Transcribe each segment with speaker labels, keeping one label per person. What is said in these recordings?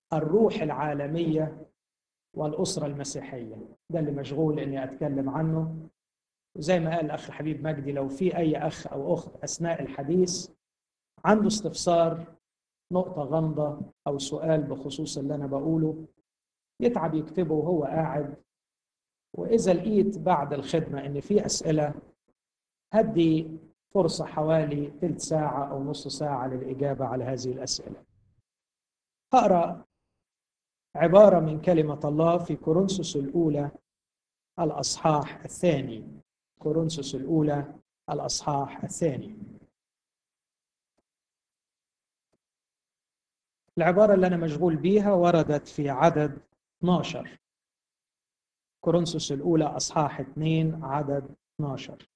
Speaker 1: الروح العالميه والاسره المسيحيه ده اللي مشغول اني اتكلم عنه وزي ما قال الاخ حبيب مجدي لو في اي اخ او اخت اثناء الحديث عنده استفسار نقطه غامضه او سؤال بخصوص اللي انا بقوله يتعب يكتبه وهو قاعد واذا لقيت بعد الخدمه ان في اسئله هدي فرصه حوالي ثلث ساعه او نص ساعه للاجابه على هذه الاسئله هقرا عباره من كلمه الله في كورنثوس الاولى الاصحاح الثاني كورنثوس الاولى الاصحاح الثاني العباره اللي انا مشغول بيها وردت في عدد 12 كورنثوس الأولى أصحاح 2 عدد 12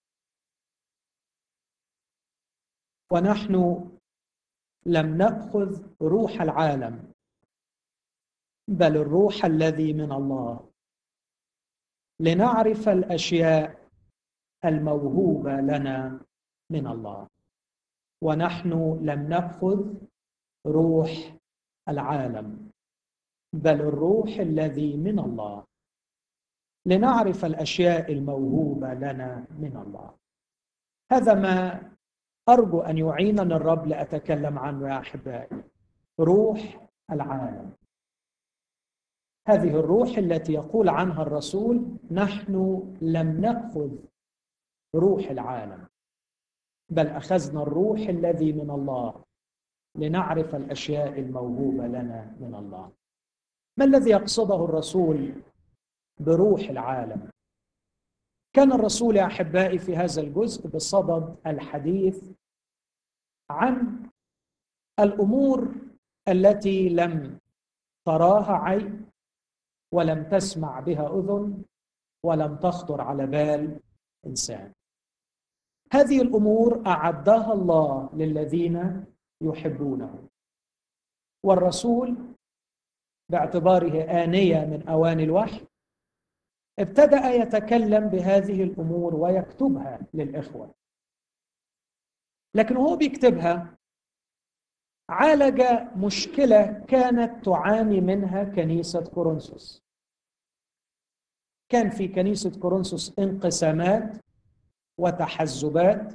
Speaker 1: ونحن لم نأخذ روح العالم بل الروح الذي من الله لنعرف الأشياء الموهوبة لنا من الله ونحن لم نأخذ روح العالم بل الروح الذي من الله لنعرف الاشياء الموهوبه لنا من الله هذا ما ارجو ان يعينني الرب لاتكلم عنه يا احبائي روح العالم هذه الروح التي يقول عنها الرسول نحن لم ناخذ روح العالم بل اخذنا الروح الذي من الله لنعرف الاشياء الموهوبه لنا من الله ما الذي يقصده الرسول بروح العالم كان الرسول يا احبائي في هذا الجزء بصدد الحديث عن الامور التي لم تراها عين ولم تسمع بها اذن ولم تخطر على بال انسان هذه الامور اعدها الله للذين يحبونه والرسول باعتباره آنية من أواني الوحي ابتدأ يتكلم بهذه الأمور ويكتبها للإخوة لكن وهو بيكتبها عالج مشكلة كانت تعاني منها كنيسة كورنثوس كان في كنيسة كورنثوس انقسامات وتحزبات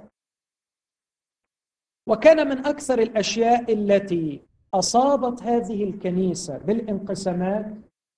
Speaker 1: وكان من أكثر الأشياء التي اصابت هذه الكنيسه بالانقسامات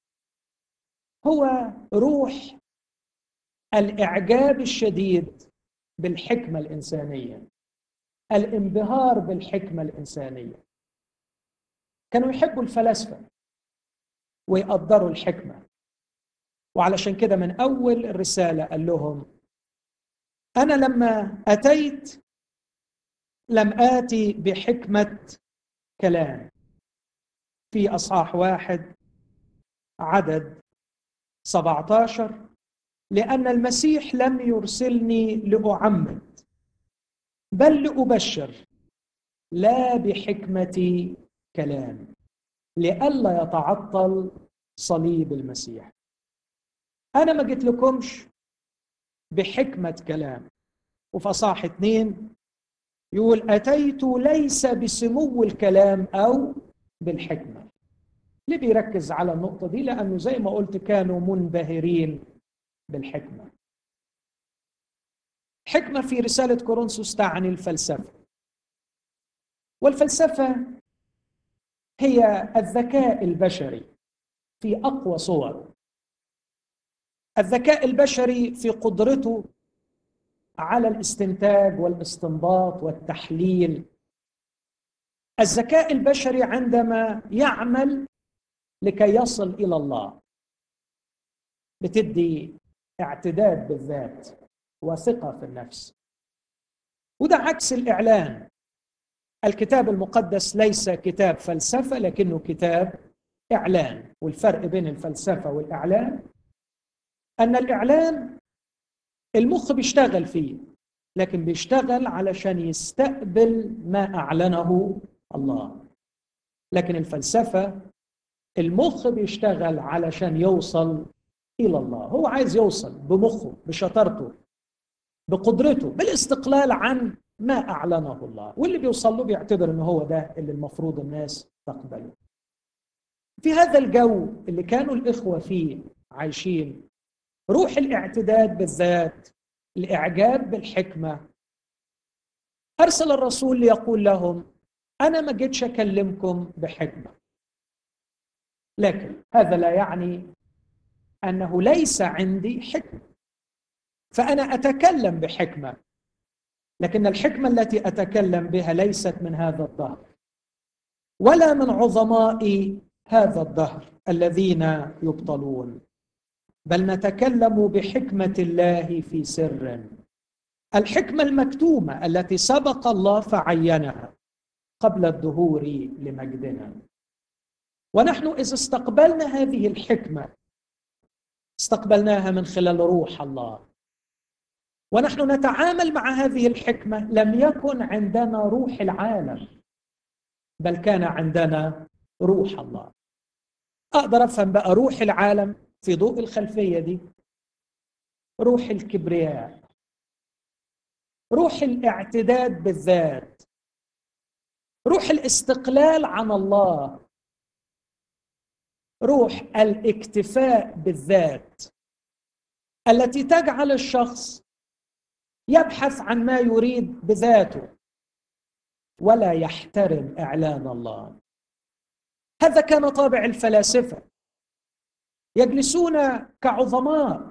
Speaker 1: هو روح الاعجاب الشديد بالحكمه الانسانيه الانبهار بالحكمه الانسانيه كانوا يحبوا الفلاسفه ويقدروا الحكمه وعلشان كده من اول الرساله قال لهم انا لما اتيت لم اتي بحكمه كلام في أصحاح واحد عدد 17 لأن المسيح لم يرسلني لأعمد بل لأبشر لا بحكمة كلام لئلا يتعطل صليب المسيح أنا ما جيت لكمش بحكمة كلام وفي أصحاح اثنين يقول أتيت ليس بسمو الكلام أو بالحكمة ليه بيركز على النقطة دي لأنه زي ما قلت كانوا منبهرين بالحكمة حكمة في رسالة كورنثوس تعني الفلسفة والفلسفة هي الذكاء البشري في أقوى صوره الذكاء البشري في قدرته على الاستنتاج والاستنباط والتحليل الذكاء البشري عندما يعمل لكي يصل الى الله بتدي اعتداد بالذات وثقه في النفس وده عكس الاعلان الكتاب المقدس ليس كتاب فلسفه لكنه كتاب اعلان والفرق بين الفلسفه والاعلان ان الاعلان المخ بيشتغل فيه لكن بيشتغل علشان يستقبل ما اعلنه الله لكن الفلسفه المخ بيشتغل علشان يوصل الى الله هو عايز يوصل بمخه بشطارته بقدرته بالاستقلال عن ما اعلنه الله واللي بيوصل له بيعتبر ان هو ده اللي المفروض الناس تقبله في هذا الجو اللي كانوا الإخوة فيه عايشين روح الاعتداد بالذات الإعجاب بالحكمة أرسل الرسول ليقول لهم أنا ما جيتش أكلمكم بحكمة لكن هذا لا يعني أنه ليس عندي حكمة فأنا أتكلم بحكمة لكن الحكمة التي أتكلم بها ليست من هذا الظهر ولا من عظماء هذا الدهر الذين يبطلون بل نتكلم بحكمة الله في سر الحكمة المكتومة التي سبق الله فعينها قبل الظهور لمجدنا ونحن إذا استقبلنا هذه الحكمة استقبلناها من خلال روح الله ونحن نتعامل مع هذه الحكمة لم يكن عندنا روح العالم بل كان عندنا روح الله أقدر أفهم بقى روح العالم في ضوء الخلفية دي روح الكبرياء روح الاعتداد بالذات روح الاستقلال عن الله روح الاكتفاء بالذات التي تجعل الشخص يبحث عن ما يريد بذاته ولا يحترم اعلان الله هذا كان طابع الفلاسفه يجلسون كعظماء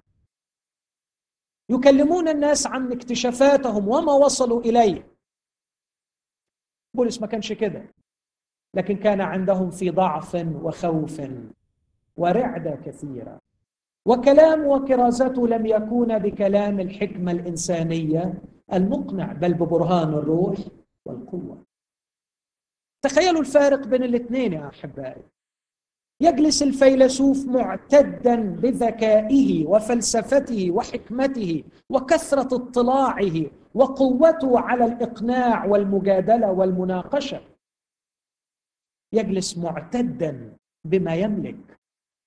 Speaker 1: يكلمون الناس عن اكتشافاتهم وما وصلوا اليه بولس ما كانش كده لكن كان عندهم في ضعف وخوف ورعده كثيره وكلام وكرازته لم يكون بكلام الحكمه الانسانيه المقنع بل ببرهان الروح والقوه تخيلوا الفارق بين الاثنين يا احبائي يجلس الفيلسوف معتدا بذكائه وفلسفته وحكمته وكثره اطلاعه وقوته على الاقناع والمجادله والمناقشه يجلس معتدا بما يملك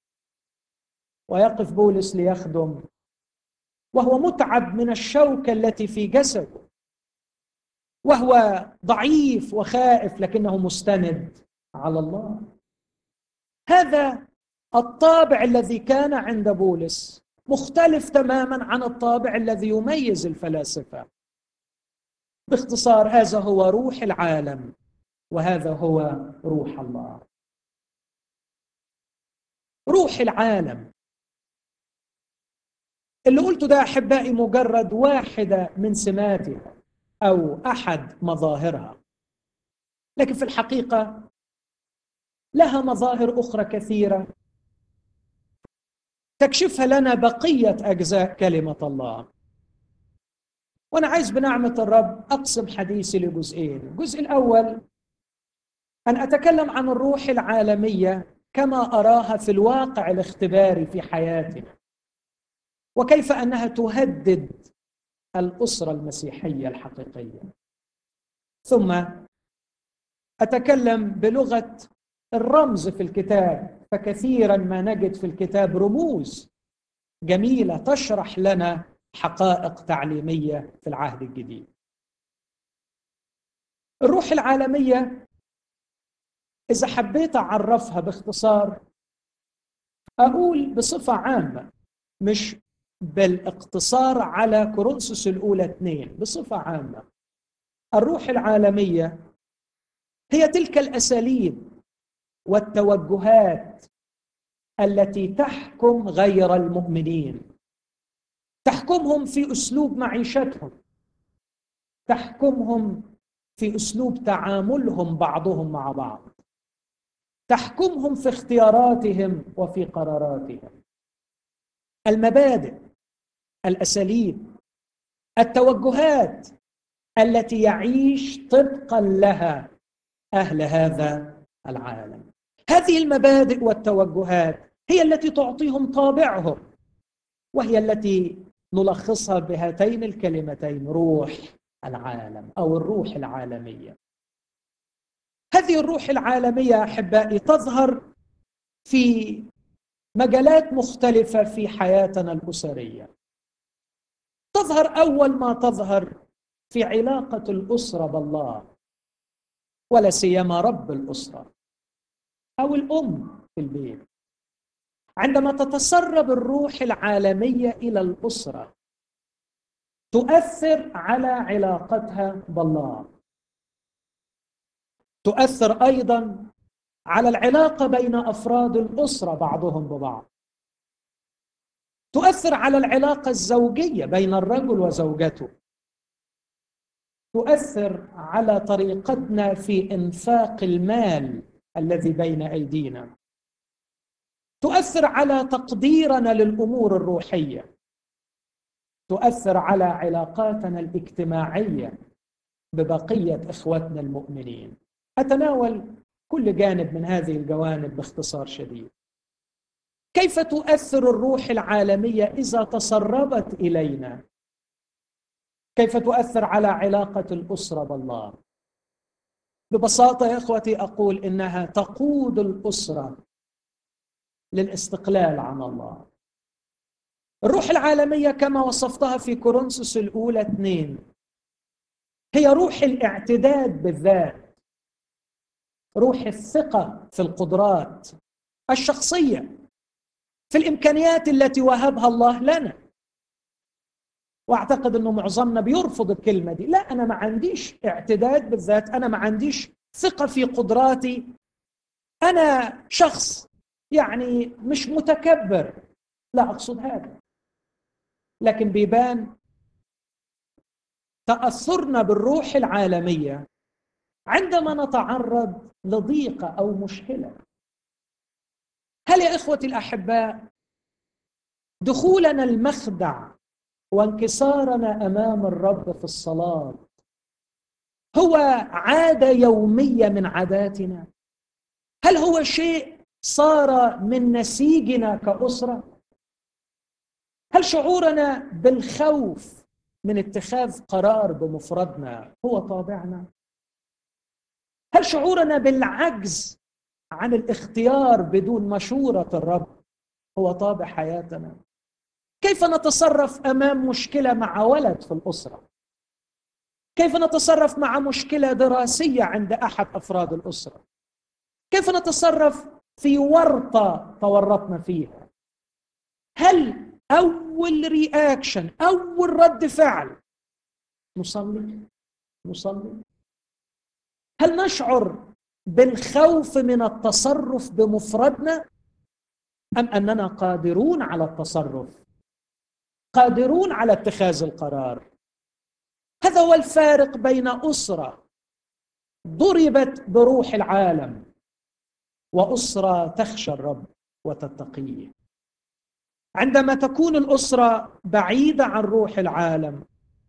Speaker 1: ويقف بولس ليخدم وهو متعب من الشوكه التي في جسده وهو ضعيف وخائف لكنه مستند على الله هذا الطابع الذي كان عند بولس مختلف تماما عن الطابع الذي يميز الفلاسفه باختصار هذا هو روح العالم وهذا هو روح الله روح العالم اللي قلته ده احبائي مجرد واحده من سماتها او احد مظاهرها لكن في الحقيقه لها مظاهر اخرى كثيره تكشفها لنا بقيه اجزاء كلمه الله وانا عايز بنعمه الرب اقسم حديثي لجزئين الجزء الاول ان اتكلم عن الروح العالميه كما اراها في الواقع الاختباري في حياتنا وكيف انها تهدد الاسره المسيحيه الحقيقيه ثم اتكلم بلغه الرمز في الكتاب فكثيرا ما نجد في الكتاب رموز جميله تشرح لنا حقائق تعليميه في العهد الجديد الروح العالميه اذا حبيت اعرفها باختصار اقول بصفه عامه مش بالاقتصار على كورنثوس الاولى اثنين بصفه عامه الروح العالميه هي تلك الاساليب والتوجهات التي تحكم غير المؤمنين تحكمهم في اسلوب معيشتهم تحكمهم في اسلوب تعاملهم بعضهم مع بعض تحكمهم في اختياراتهم وفي قراراتهم المبادئ الاساليب التوجهات التي يعيش طبقا لها اهل هذا العالم هذه المبادئ والتوجهات هي التي تعطيهم طابعهم وهي التي نلخصها بهاتين الكلمتين روح العالم او الروح العالميه هذه الروح العالميه احبائي تظهر في مجالات مختلفه في حياتنا الاسريه تظهر اول ما تظهر في علاقه الاسره بالله ولا سيما رب الاسره او الام في البيت عندما تتسرب الروح العالميه الى الاسره تؤثر على علاقتها بالله تؤثر ايضا على العلاقه بين افراد الاسره بعضهم ببعض تؤثر على العلاقه الزوجيه بين الرجل وزوجته تؤثر على طريقتنا في انفاق المال الذي بين ايدينا تؤثر على تقديرنا للامور الروحيه تؤثر على علاقاتنا الاجتماعيه ببقيه اخوتنا المؤمنين اتناول كل جانب من هذه الجوانب باختصار شديد كيف تؤثر الروح العالميه اذا تسربت الينا كيف تؤثر على علاقه الاسره بالله ببساطه يا اخوتي اقول انها تقود الاسره للاستقلال عن الله الروح العالميه كما وصفتها في كورنثوس الاولى اثنين هي روح الاعتداد بالذات روح الثقه في القدرات الشخصيه في الامكانيات التي وهبها الله لنا واعتقد انه معظمنا بيرفض الكلمه دي لا انا ما عنديش اعتداد بالذات انا ما عنديش ثقه في قدراتي انا شخص يعني مش متكبر لا اقصد هذا لكن بيبان تاثرنا بالروح العالميه عندما نتعرض لضيقه او مشكله هل يا اخوتي الاحباء دخولنا المخدع وانكسارنا امام الرب في الصلاه هو عاده يوميه من عاداتنا هل هو شيء صار من نسيجنا كاسره هل شعورنا بالخوف من اتخاذ قرار بمفردنا هو طابعنا هل شعورنا بالعجز عن الاختيار بدون مشوره الرب هو طابع حياتنا كيف نتصرف امام مشكله مع ولد في الاسره كيف نتصرف مع مشكله دراسيه عند احد افراد الاسره كيف نتصرف في ورطه تورطنا فيها هل اول رياكشن اول رد فعل نصلي نصلي هل نشعر بالخوف من التصرف بمفردنا ام اننا قادرون على التصرف قادرون على اتخاذ القرار هذا هو الفارق بين اسره ضربت بروح العالم واسره تخشى الرب وتتقيه عندما تكون الاسره بعيده عن روح العالم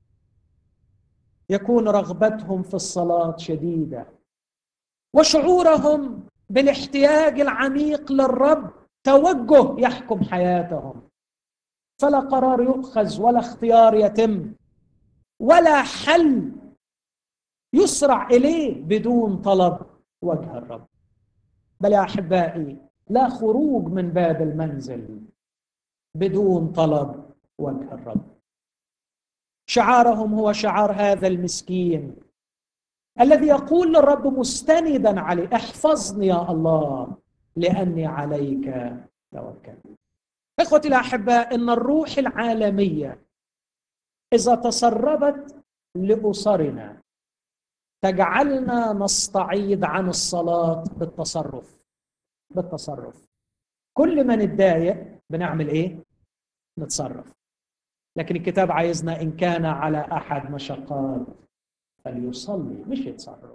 Speaker 1: يكون رغبتهم في الصلاه شديده وشعورهم بالاحتياج العميق للرب توجه يحكم حياتهم فلا قرار يؤخذ ولا اختيار يتم ولا حل يسرع اليه بدون طلب وجه الرب بل يا احبائي لا خروج من باب المنزل بدون طلب وجه الرب شعارهم هو شعار هذا المسكين الذي يقول للرب مستندا عليه احفظني يا الله لاني عليك توكلت اخوتي الاحباء ان الروح العالميه اذا تسربت لاسرنا تجعلنا نستعيض عن الصلاه بالتصرف بالتصرف كل ما نتضايق بنعمل ايه نتصرف لكن الكتاب عايزنا ان كان على احد مشقات فليصلي مش يتصرف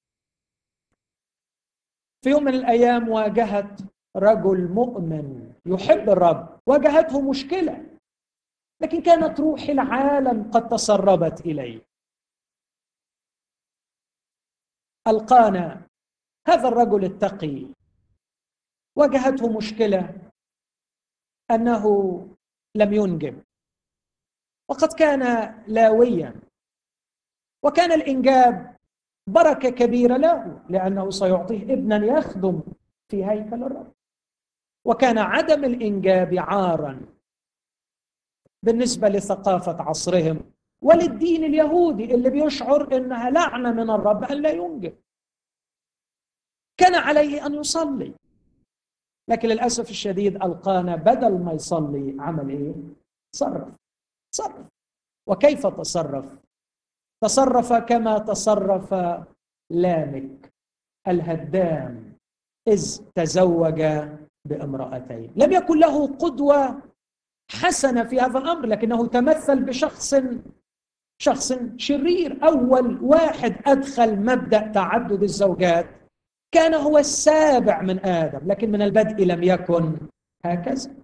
Speaker 1: في يوم من الايام واجهت رجل مؤمن يحب الرب واجهته مشكله لكن كانت روح العالم قد تسربت اليه القانا هذا الرجل التقي واجهته مشكله انه لم ينجب وقد كان لاويا وكان الانجاب بركه كبيره له لانه سيعطيه ابنا يخدم في هيكل الرب وكان عدم الانجاب عارا بالنسبه لثقافه عصرهم وللدين اليهودي اللي بيشعر انها لعنه من الرب ان لا ينجب كان عليه ان يصلي لكن للاسف الشديد القانا بدل ما يصلي عمل ايه تصرف تصرف وكيف تصرف تصرف كما تصرف لامك الهدام اذ تزوج بامراتين لم يكن له قدوه حسنه في هذا الامر لكنه تمثل بشخص شخص شرير اول واحد ادخل مبدا تعدد الزوجات كان هو السابع من ادم لكن من البدء لم يكن هكذا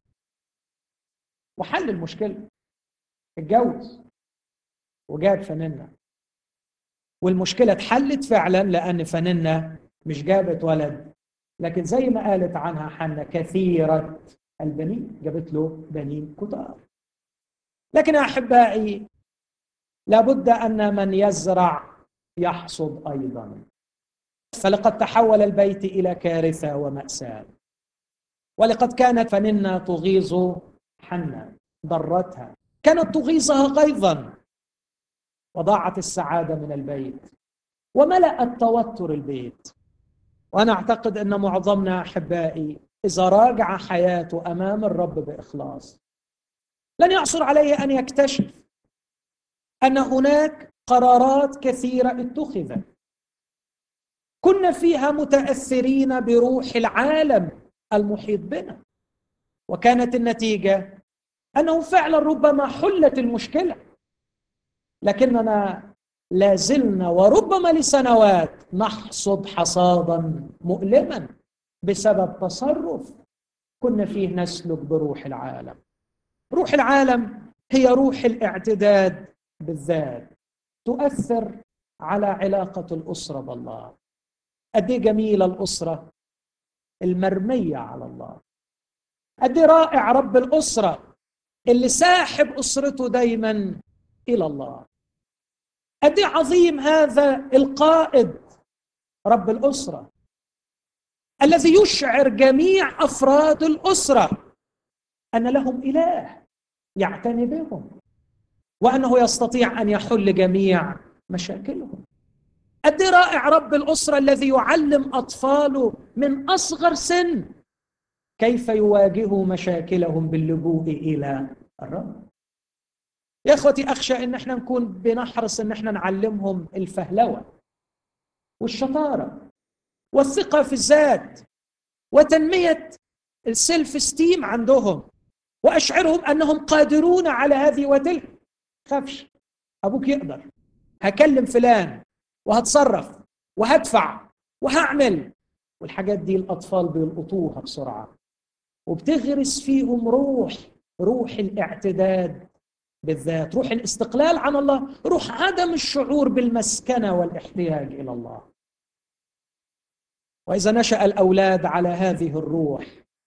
Speaker 1: وحل المشكله اتجوز وجاب فننة والمشكله اتحلت فعلا لان فننة مش جابت ولد لكن زي ما قالت عنها حنة كثيرة البنين جابت له بنين كتار لكن احبائي لابد ان من يزرع يحصد ايضا فلقد تحول البيت الى كارثه وماساه ولقد كانت فننا تغيظ حنا ضرتها كانت تغيظها ايضا وضاعت السعاده من البيت وملا التوتر البيت وانا اعتقد ان معظمنا احبائي اذا راجع حياته امام الرب باخلاص لن يعصر عليه ان يكتشف ان هناك قرارات كثيره اتخذت كنا فيها متاثرين بروح العالم المحيط بنا وكانت النتيجه انه فعلا ربما حلت المشكله لكننا لا زلنا وربما لسنوات نحصد حصادا مؤلما بسبب تصرف كنا فيه نسلك بروح العالم روح العالم هي روح الاعتداد بالذات تؤثر على علاقة الأسرة بالله قد إيه جميلة الأسرة المرمية على الله قد إيه رائع رب الأسرة اللي ساحب أسرته دايما إلى الله قد إيه عظيم هذا القائد رب الأسرة الذي يشعر جميع أفراد الأسرة أن لهم إله يعتني بهم وانه يستطيع ان يحل جميع مشاكلهم قد رائع رب الاسره الذي يعلم اطفاله من اصغر سن كيف يواجهوا مشاكلهم باللجوء الى الرب يا اخوتي اخشى ان احنا نكون بنحرص ان احنا نعلمهم الفهلوه والشطاره والثقه في الذات وتنميه السيلف ستيم عندهم واشعرهم انهم قادرون على هذه وتلك خافش ابوك يقدر هكلم فلان وهتصرف وهدفع وهعمل والحاجات دي الاطفال بيلقطوها بسرعه وبتغرس فيهم روح روح الاعتداد بالذات روح الاستقلال عن الله روح عدم الشعور بالمسكنه والاحتياج الى الله واذا نشا الاولاد على هذه الروح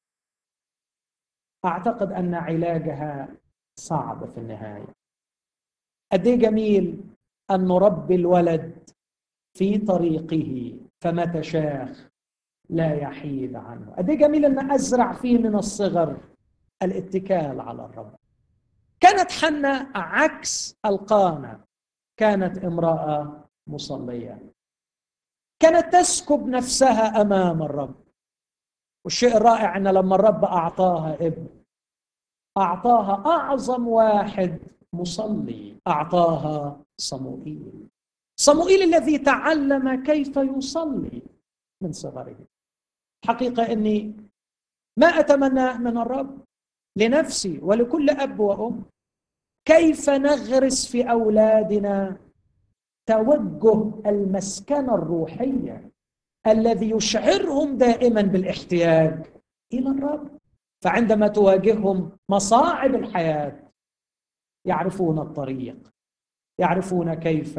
Speaker 1: اعتقد ان علاجها صعب في النهايه قد ايه جميل ان نربي الولد في طريقه فمتى شاخ لا يحيد عنه قد ايه جميل ان ازرع فيه من الصغر الاتكال على الرب كانت حنة عكس القانة كانت امرأة مصلية كانت تسكب نفسها أمام الرب والشيء الرائع أن لما الرب أعطاها ابن أعطاها أعظم واحد مصلي أعطاها صموئيل صموئيل الذي تعلم كيف يصلي من صغره حقيقة أني ما أتمناه من الرب لنفسي ولكل أب وأم كيف نغرس في أولادنا توجه المسكنة الروحية الذي يشعرهم دائما بالاحتياج إلى الرب فعندما تواجههم مصاعب الحياة يعرفون الطريق يعرفون كيف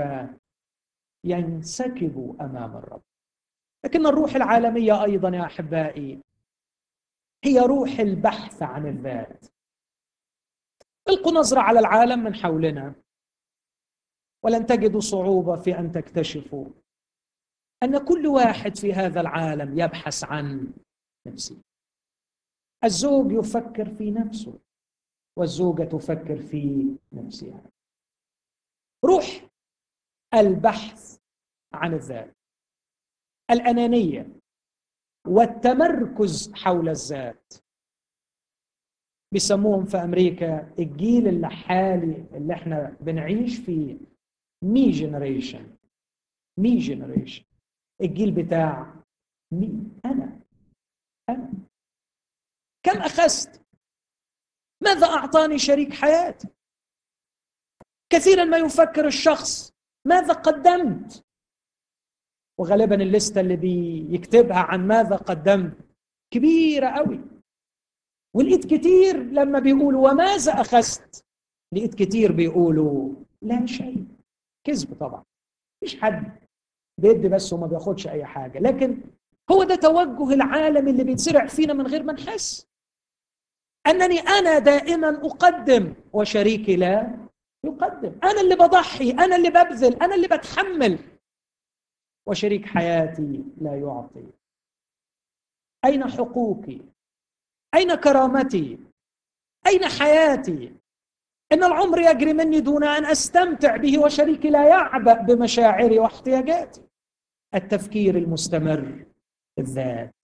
Speaker 1: ينسكبوا امام الرب لكن الروح العالميه ايضا يا احبائي هي روح البحث عن الذات القوا نظره على العالم من حولنا ولن تجدوا صعوبه في ان تكتشفوا ان كل واحد في هذا العالم يبحث عن نفسه الزوج يفكر في نفسه والزوجة تفكر في نفسها روح البحث عن الذات الأنانية والتمركز حول الذات بيسموهم في امريكا الجيل اللي حالي اللي احنا بنعيش فيه مي جنريشن مي جنريشن الجيل بتاع مي انا انا كم اخذت ماذا اعطاني شريك حياتي كثيرا ما يفكر الشخص ماذا قدمت وغالبا الليسته اللي بيكتبها عن ماذا قدمت كبيره قوي ولقيت كتير لما بيقولوا وماذا اخذت لقيت كتير بيقولوا لا شيء كذب طبعا مفيش حد بيدي بس وما بياخدش اي حاجه لكن هو ده توجه العالم اللي بيتزرع فينا من غير ما نحس انني انا دائما اقدم وشريكي لا يقدم انا اللي بضحي انا اللي ببذل انا اللي بتحمل وشريك حياتي لا يعطي اين حقوقي اين كرامتي اين حياتي ان العمر يجري مني دون ان استمتع به وشريكي لا يعبأ بمشاعري واحتياجاتي التفكير المستمر الذات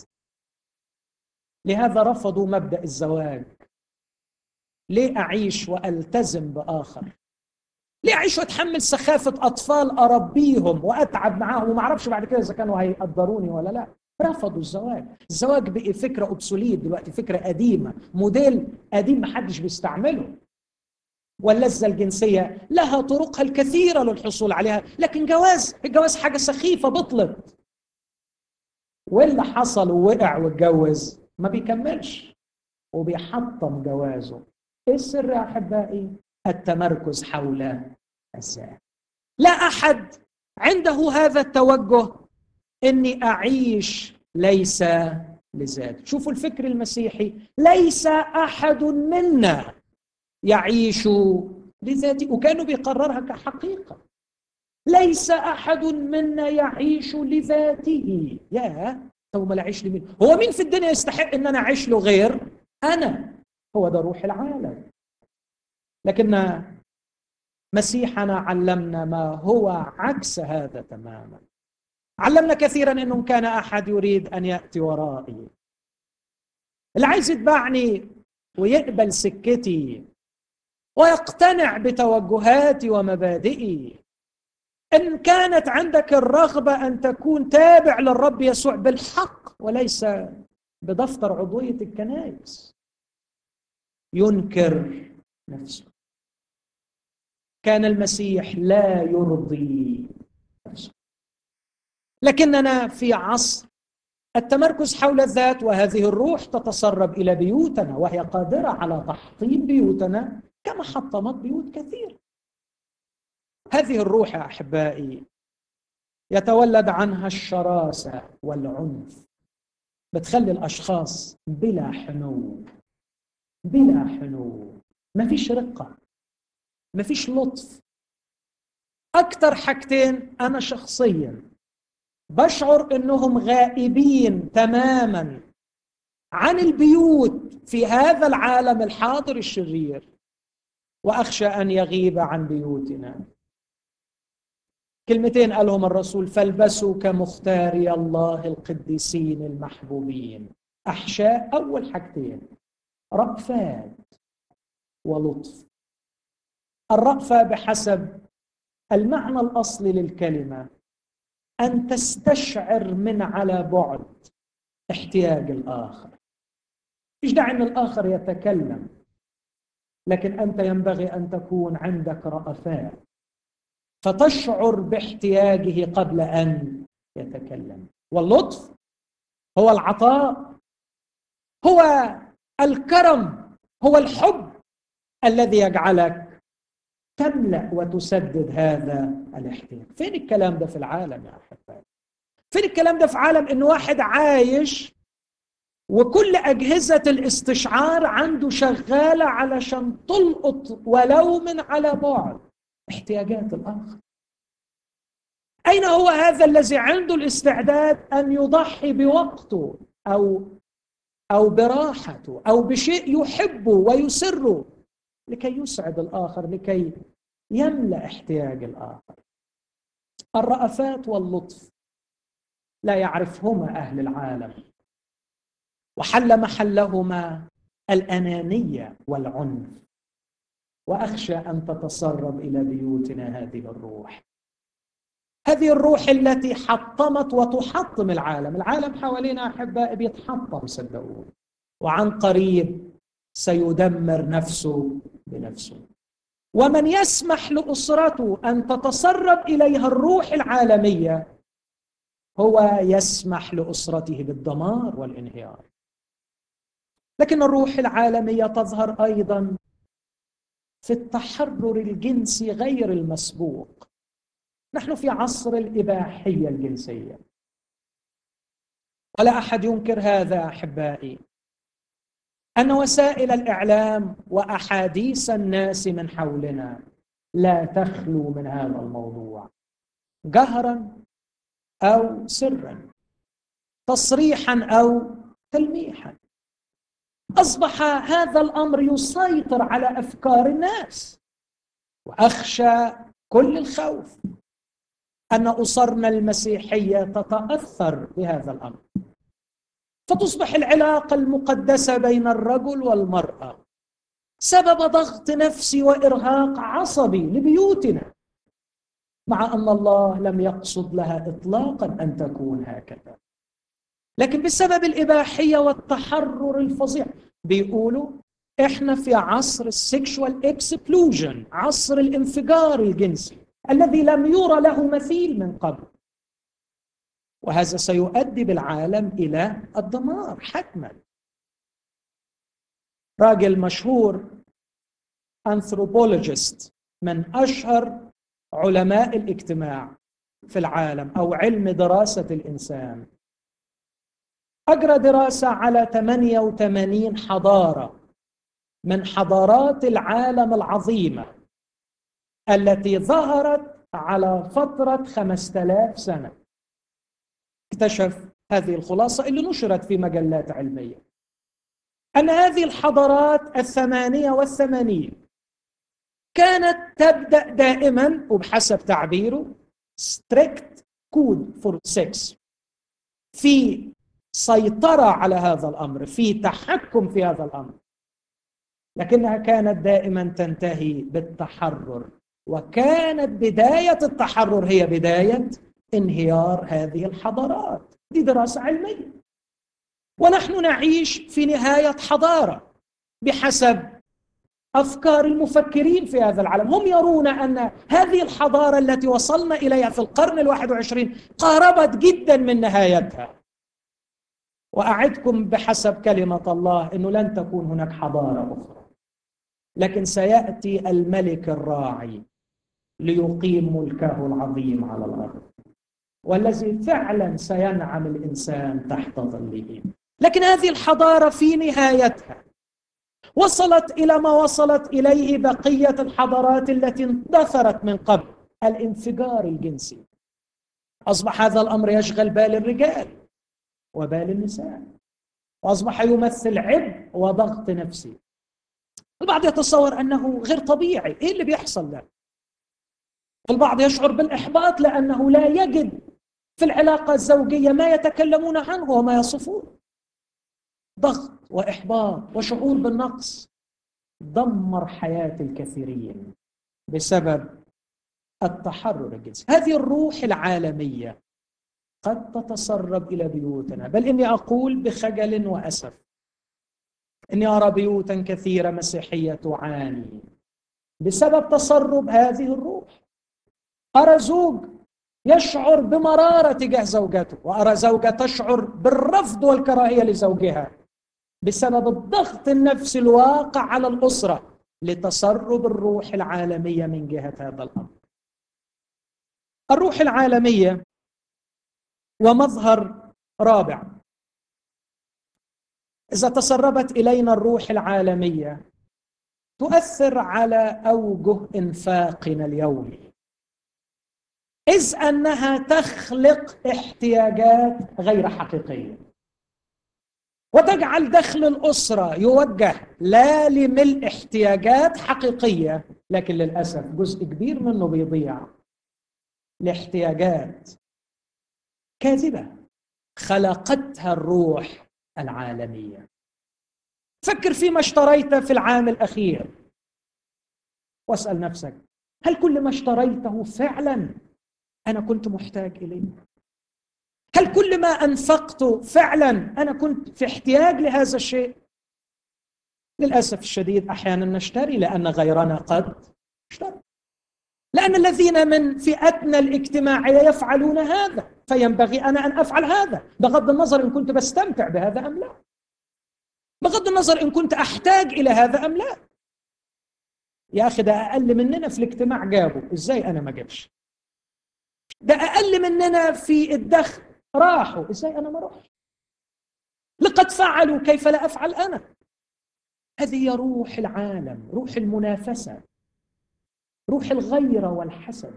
Speaker 1: لهذا رفضوا مبدا الزواج ليه اعيش والتزم باخر ليه اعيش واتحمل سخافه اطفال اربيهم واتعب معاهم وما اعرفش بعد كده اذا كانوا هيقدروني ولا لا رفضوا الزواج الزواج بقي فكره اوبسوليت دلوقتي فكره قديمه موديل قديم محدش بيستعمله واللذة الجنسية لها طرقها الكثيرة للحصول عليها لكن جواز الجواز حاجة سخيفة بطلت واللي حصل ووقع واتجوز ما بيكملش وبيحطم جوازه ايه السر يا احبائي التمركز حول الذات لا احد عنده هذا التوجه اني اعيش ليس لذات شوفوا الفكر المسيحي ليس احد منا يعيش لذاته وكانوا بيقررها كحقيقه ليس احد منا يعيش لذاته يا طب ما اعيش لمين هو مين في الدنيا يستحق ان انا اعيش له غير انا هو ده روح العالم لكن مسيحنا علمنا ما هو عكس هذا تماما علمنا كثيرا انه كان احد يريد ان ياتي ورائي اللي عايز يتبعني ويقبل سكتي ويقتنع بتوجهاتي ومبادئي ان كانت عندك الرغبه ان تكون تابع للرب يسوع بالحق وليس بدفتر عضويه الكنائس ينكر نفسه كان المسيح لا يرضي نفسه لكننا في عصر التمركز حول الذات وهذه الروح تتسرب الى بيوتنا وهي قادره على تحطيم بيوتنا كما حطمت بيوت كثير هذه الروح يا احبائي يتولد عنها الشراسه والعنف بتخلي الاشخاص بلا حنو بلا حنو ما فيش رقه ما فيش لطف اكثر حاجتين انا شخصيا بشعر انهم غائبين تماما عن البيوت في هذا العالم الحاضر الشرير واخشى ان يغيب عن بيوتنا كلمتين قالهم الرسول فالبسوا كمختاري الله القديسين المحبوبين احشاء اول حاجتين رأفات ولطف الرأفة بحسب المعنى الأصلي للكلمة أن تستشعر من على بعد احتياج الآخر مش داعي أن الآخر يتكلم لكن أنت ينبغي أن تكون عندك رأفات فتشعر باحتياجه قبل ان يتكلم واللطف هو العطاء هو الكرم هو الحب الذي يجعلك تملا وتسدد هذا الاحتياج فين الكلام ده في العالم يا احبائي فين الكلام ده في عالم ان واحد عايش وكل اجهزه الاستشعار عنده شغاله علشان تلقط ولو من على بعد احتياجات الآخر أين هو هذا الذي عنده الاستعداد أن يضحي بوقته أو أو براحته أو بشيء يحبه ويسره لكي يسعد الآخر لكي يملأ احتياج الآخر الرأفات واللطف لا يعرفهما أهل العالم وحل محلهما الانانيه والعنف واخشى ان تتسرب الى بيوتنا هذه الروح هذه الروح التي حطمت وتحطم العالم العالم حوالينا احبائي بيتحطم صدقوني وعن قريب سيدمر نفسه بنفسه ومن يسمح لاسرته ان تتسرب اليها الروح العالميه هو يسمح لاسرته بالدمار والانهيار لكن الروح العالميه تظهر ايضا في التحرر الجنسي غير المسبوق نحن في عصر الاباحيه الجنسيه ولا احد ينكر هذا احبائي ان وسائل الاعلام واحاديث الناس من حولنا لا تخلو من هذا الموضوع جهرا او سرا تصريحا او تلميحا اصبح هذا الامر يسيطر على افكار الناس واخشى كل الخوف ان اسرنا المسيحيه تتاثر بهذا الامر فتصبح العلاقه المقدسه بين الرجل والمراه سبب ضغط نفسي وارهاق عصبي لبيوتنا مع ان الله لم يقصد لها اطلاقا ان تكون هكذا لكن بسبب الاباحيه والتحرر الفظيع بيقولوا احنا في عصر السكشوال اكسبلوجن عصر الانفجار الجنسي الذي لم يرى له مثيل من قبل وهذا سيؤدي بالعالم الى الدمار حتما راجل مشهور انثروبولوجيست من اشهر علماء الاجتماع في العالم او علم دراسه الانسان اجرى دراسه على 88 حضاره من حضارات العالم العظيمه التي ظهرت على فتره 5000 سنه اكتشف هذه الخلاصه اللي نشرت في مجلات علميه ان هذه الحضارات الثمانيه والثمانين كانت تبدا دائما وبحسب تعبيره ستريكت كود فور سكس في سيطره على هذا الامر في تحكم في هذا الامر لكنها كانت دائما تنتهي بالتحرر وكانت بدايه التحرر هي بدايه انهيار هذه الحضارات دي دراسه علميه ونحن نعيش في نهايه حضاره بحسب افكار المفكرين في هذا العالم هم يرون ان هذه الحضاره التي وصلنا اليها في القرن الواحد وعشرين قاربت جدا من نهايتها واعدكم بحسب كلمه الله انه لن تكون هناك حضاره اخرى لكن سياتي الملك الراعي ليقيم ملكه العظيم على الارض والذي فعلا سينعم الانسان تحت ظله لكن هذه الحضاره في نهايتها وصلت الى ما وصلت اليه بقيه الحضارات التي اندثرت من قبل الانفجار الجنسي اصبح هذا الامر يشغل بال الرجال وبال النساء واصبح يمثل عبء وضغط نفسي البعض يتصور انه غير طبيعي ايه اللي بيحصل ده البعض يشعر بالاحباط لانه لا يجد في العلاقه الزوجيه ما يتكلمون عنه وما يصفون ضغط واحباط وشعور بالنقص دمر حياه الكثيرين بسبب التحرر الجنسي هذه الروح العالميه قد تتسرب الى بيوتنا بل اني اقول بخجل واسف اني ارى بيوتا كثيره مسيحيه تعاني بسبب تسرب هذه الروح ارى زوج يشعر بمراره تجاه زوجته وارى زوجه تشعر بالرفض والكراهيه لزوجها بسبب الضغط النفسي الواقع على الاسره لتسرب الروح العالميه من جهه هذا الامر. الروح العالميه ومظهر رابع اذا تسربت الينا الروح العالميه تؤثر على اوجه انفاقنا اليومي اذ انها تخلق احتياجات غير حقيقيه وتجعل دخل الاسره يوجه لا لملء احتياجات حقيقيه لكن للاسف جزء كبير منه بيضيع لاحتياجات كاذبه خلقتها الروح العالميه فكر فيما اشتريته في العام الاخير واسال نفسك هل كل ما اشتريته فعلا انا كنت محتاج اليه هل كل ما انفقته فعلا انا كنت في احتياج لهذا الشيء للاسف الشديد احيانا نشتري لان غيرنا قد اشترى لان الذين من فئتنا الاجتماعيه يفعلون هذا فينبغي انا ان افعل هذا بغض النظر ان كنت بستمتع بهذا ام لا بغض النظر ان كنت احتاج الى هذا ام لا يا اخي ده اقل مننا في الاجتماع جابوا ازاي انا ما جابش ده اقل مننا في الدخل راحوا ازاي انا ما اروحش لقد فعلوا كيف لا افعل انا هذه هي روح العالم روح المنافسه روح الغيره والحسد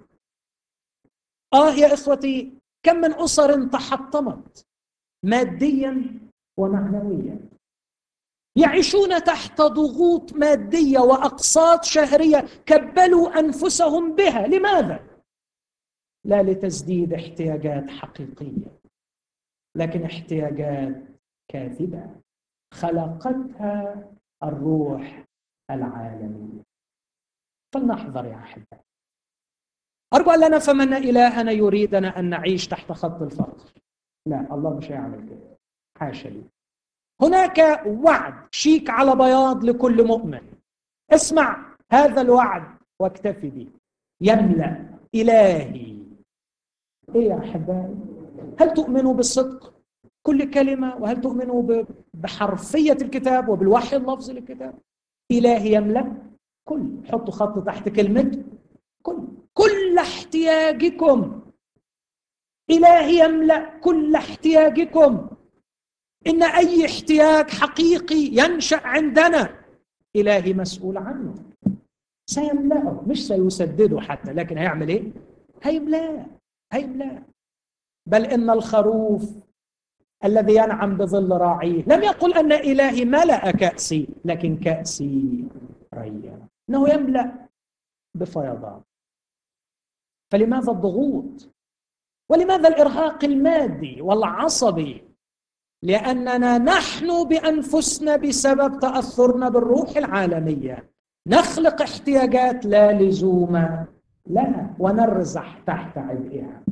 Speaker 1: اه يا اخوتي كم من اسر تحطمت ماديا ومعنويا يعيشون تحت ضغوط ماديه واقساط شهريه كبلوا انفسهم بها لماذا لا لتسديد احتياجات حقيقيه لكن احتياجات كاذبه خلقتها الروح العالميه فلنحذر يا احبائي ارجو ان لا نفهم ان الهنا يريدنا ان نعيش تحت خط الفقر لا الله مش هيعمل كده حاشا لي هناك وعد شيك على بياض لكل مؤمن اسمع هذا الوعد واكتفي به يملا الهي ايه يا احبائي هل تؤمنوا بالصدق كل كلمه وهل تؤمنوا بحرفيه الكتاب وبالوحي اللفظي للكتاب الهي يملا كل حطوا خط تحت كلمه كل كل احتياجكم الهي يملا كل احتياجكم ان اي احتياج حقيقي ينشا عندنا الهي مسؤول عنه سيملاه مش سيسدده حتى لكن هيعمل ايه هيملاه هيملاه بل ان الخروف الذي ينعم بظل راعيه لم يقل ان الهي ملا كاسي لكن كاسي ريا انه يملا بفيضان فلماذا الضغوط ولماذا الارهاق المادي والعصبي لاننا نحن بانفسنا بسبب تاثرنا بالروح العالميه نخلق احتياجات لا لزوم لها ونرزح تحت عبئها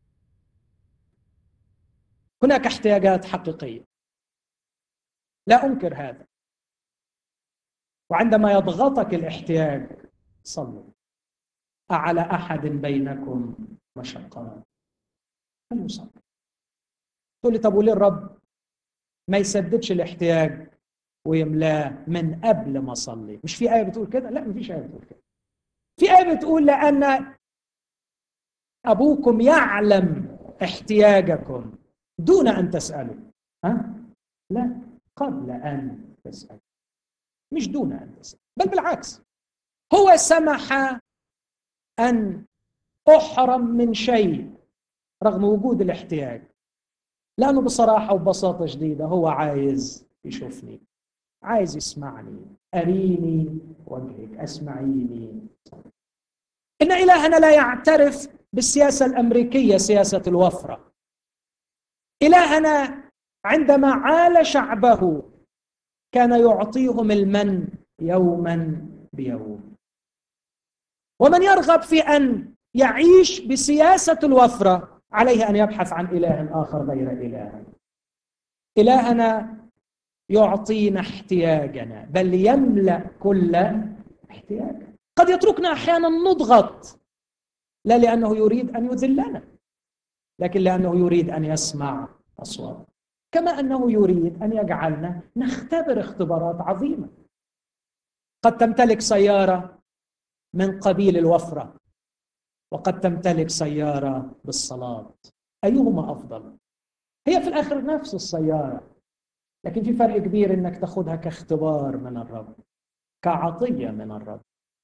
Speaker 1: هناك احتياجات حقيقيه لا انكر هذا وعندما يضغطك الاحتياج صلوا أعلى أحد بينكم مشقات فليصلي تقول لي طب وليه الرب ما يسددش الاحتياج ويملاه من قبل ما اصلي مش في ايه بتقول كده لا مفيش ايه بتقول كده في ايه بتقول لان ابوكم يعلم احتياجكم دون ان تسالوا ها لا قبل ان تسالوا مش دون ان تسالوا بل بالعكس هو سمح ان احرم من شيء رغم وجود الاحتياج لانه بصراحه وببساطه شديده هو عايز يشوفني عايز يسمعني اريني وجهك اسمعيني ان الهنا لا يعترف بالسياسه الامريكيه سياسه الوفره الهنا عندما عال شعبه كان يعطيهم المن يوما بيوم ومن يرغب في ان يعيش بسياسه الوفره عليه ان يبحث عن اله اخر غير اله الهنا يعطينا احتياجنا بل يملا كل احتياج قد يتركنا احيانا نضغط لا لانه يريد ان يذلنا لكن لانه يريد ان يسمع اصوات كما انه يريد ان يجعلنا نختبر اختبارات عظيمه قد تمتلك سياره من قبيل الوفره وقد تمتلك سياره بالصلاه ايهما افضل هي في الاخر نفس السياره لكن في فرق كبير انك تاخذها كاختبار من الرب كعطيه من الرب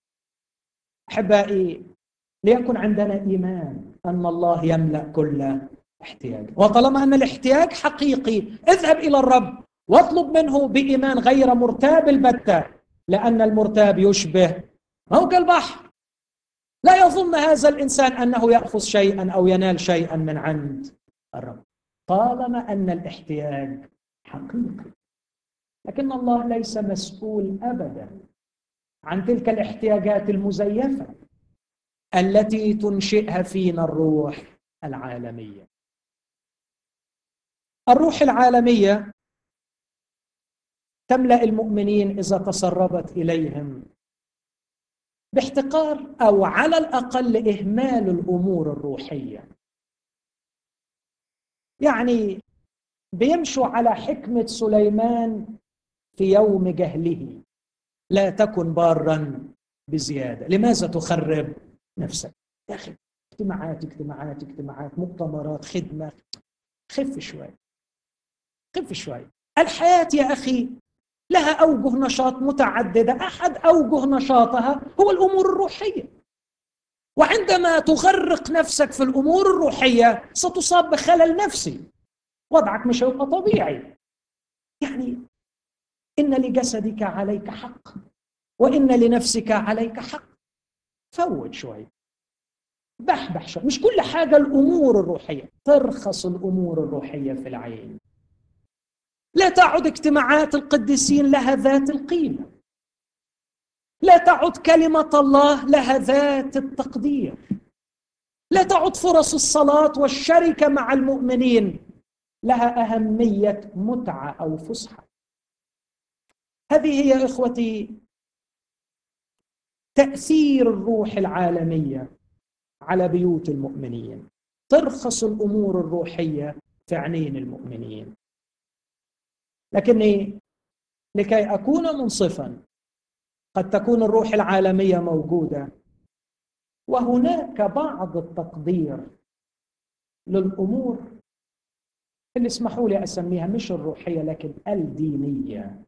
Speaker 1: احبائي ليكن عندنا ايمان ان الله يملا كل احتياج وطالما ان الاحتياج حقيقي اذهب الى الرب واطلب منه بايمان غير مرتاب البته لان المرتاب يشبه موج البحر لا يظن هذا الانسان انه ياخذ شيئا او ينال شيئا من عند الرب طالما ان الاحتياج حقيقي لكن الله ليس مسؤول ابدا عن تلك الاحتياجات المزيفه التي تنشئها فينا الروح العالميه الروح العالميه تملا المؤمنين اذا تسربت اليهم باحتقار او على الاقل اهمال الامور الروحيه يعني بيمشوا على حكمه سليمان في يوم جهله لا تكن بارا بزياده لماذا تخرب نفسك يا اخي اجتماعات اجتماعات اجتماعات مؤتمرات خدمه خف شوي خف شوي الحياه يا اخي لها اوجه نشاط متعدده احد اوجه نشاطها هو الامور الروحيه وعندما تغرق نفسك في الامور الروحيه ستصاب بخلل نفسي وضعك مش هيبقى طبيعي يعني ان لجسدك عليك حق وان لنفسك عليك حق فوت شوي بحبح شوي مش كل حاجه الامور الروحيه ترخص الامور الروحيه في العين لا تعد اجتماعات القديسين لها ذات القيمه لا تعد كلمه الله لها ذات التقدير لا تعد فرص الصلاه والشركه مع المؤمنين لها اهميه متعه او فسحه هذه هي اخوتي تاثير الروح العالميه على بيوت المؤمنين ترخص الامور الروحيه في عينين المؤمنين لكني لكي اكون منصفا قد تكون الروح العالميه موجوده وهناك بعض التقدير للامور اللي اسمحوا لي اسميها مش الروحيه لكن الدينيه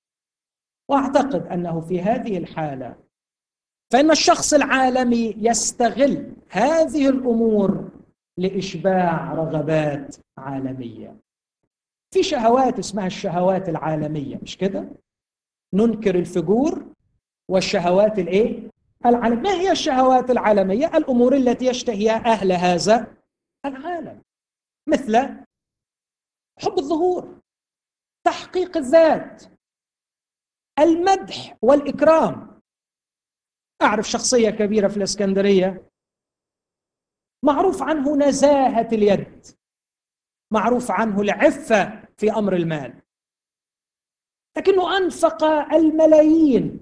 Speaker 1: واعتقد انه في هذه الحاله فان الشخص العالمي يستغل هذه الامور لاشباع رغبات عالميه في شهوات اسمها الشهوات العالميه مش كده ننكر الفجور والشهوات الايه العالم ما هي الشهوات العالميه الامور التي يشتهيها اهل هذا العالم مثل حب الظهور تحقيق الذات المدح والاكرام اعرف شخصيه كبيره في الاسكندريه معروف عنه نزاهه اليد معروف عنه العفه في امر المال لكنه انفق الملايين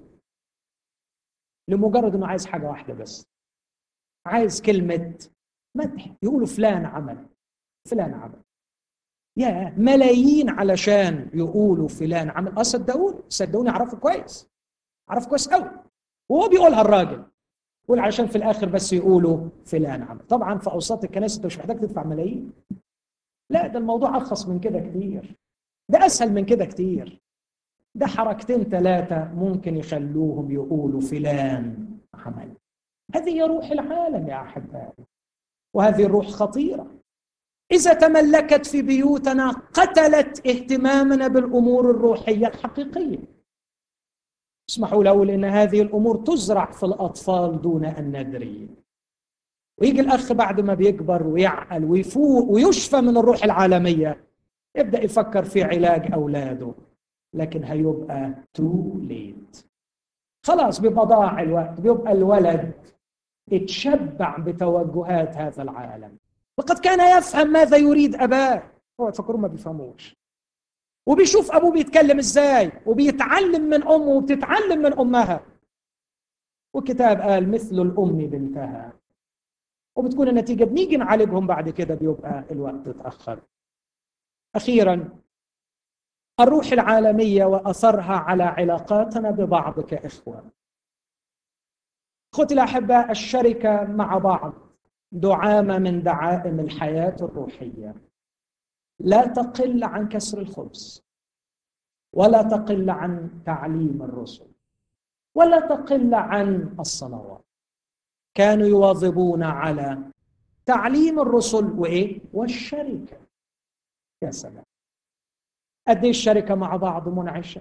Speaker 1: لمجرد انه عايز حاجه واحده بس عايز كلمه مدح يقولوا فلان عمل فلان عمل يا ملايين علشان يقولوا فلان عمل اه صدقوني صدقوني اعرفه كويس اعرفه كويس قوي وهو بيقولها الراجل يقول علشان في الاخر بس يقولوا فلان عمل طبعا في اوساط الكنائس انت مش محتاج تدفع ملايين لا ده الموضوع ارخص من كده كتير ده اسهل من كده كتير ده حركتين ثلاثه ممكن يخلوهم يقولوا فلان عمل هذه هي روح العالم يا احبائي وهذه الروح خطيره اذا تملكت في بيوتنا قتلت اهتمامنا بالامور الروحيه الحقيقيه اسمحوا لي اقول ان هذه الامور تزرع في الاطفال دون ان ندري ويجي الاخ بعد ما بيكبر ويعقل ويفوق ويشفى من الروح العالميه يبدا يفكر في علاج اولاده لكن هيبقى تو ليت خلاص بيبقى ضاع الوقت بيبقى الولد اتشبع بتوجهات هذا العالم وقد كان يفهم ماذا يريد اباه هو تفكروا ما بيفهموش وبيشوف ابوه بيتكلم ازاي وبيتعلم من امه وبتتعلم من امها والكتاب قال مثل الام بنتها وبتكون النتيجه بنيجي نعالجهم بعد كده بيبقى الوقت اتاخر اخيرا الروح العالميه واثرها على علاقاتنا ببعض كاخوه اخوتي الاحباء الشركه مع بعض دعامه من دعائم الحياه الروحيه لا تقل عن كسر الخبز ولا تقل عن تعليم الرسل ولا تقل عن الصلوات كانوا يواظبون على تعليم الرسل وايه والشركه يا سلام قد ايه الشركه مع بعض منعشه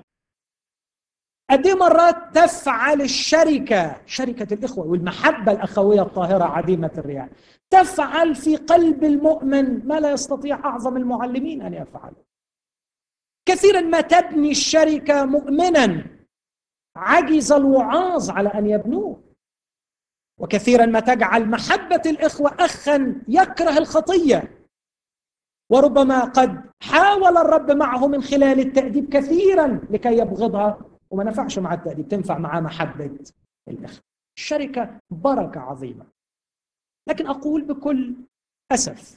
Speaker 1: قد ايه مرات تفعل الشركه شركه الاخوه والمحبه الاخويه الطاهره عديمه الرياء تفعل في قلب المؤمن ما لا يستطيع اعظم المعلمين ان يفعله كثيرا ما تبني الشركه مؤمنا عجز الوعاظ على ان يبنوه وكثيرا ما تجعل محبه الاخوه اخا يكره الخطيه وربما قد حاول الرب معه من خلال التاديب كثيرا لكي يبغضها وما نفعش مع التاديب تنفع مع محبه الاخوه الشركه بركه عظيمه لكن اقول بكل اسف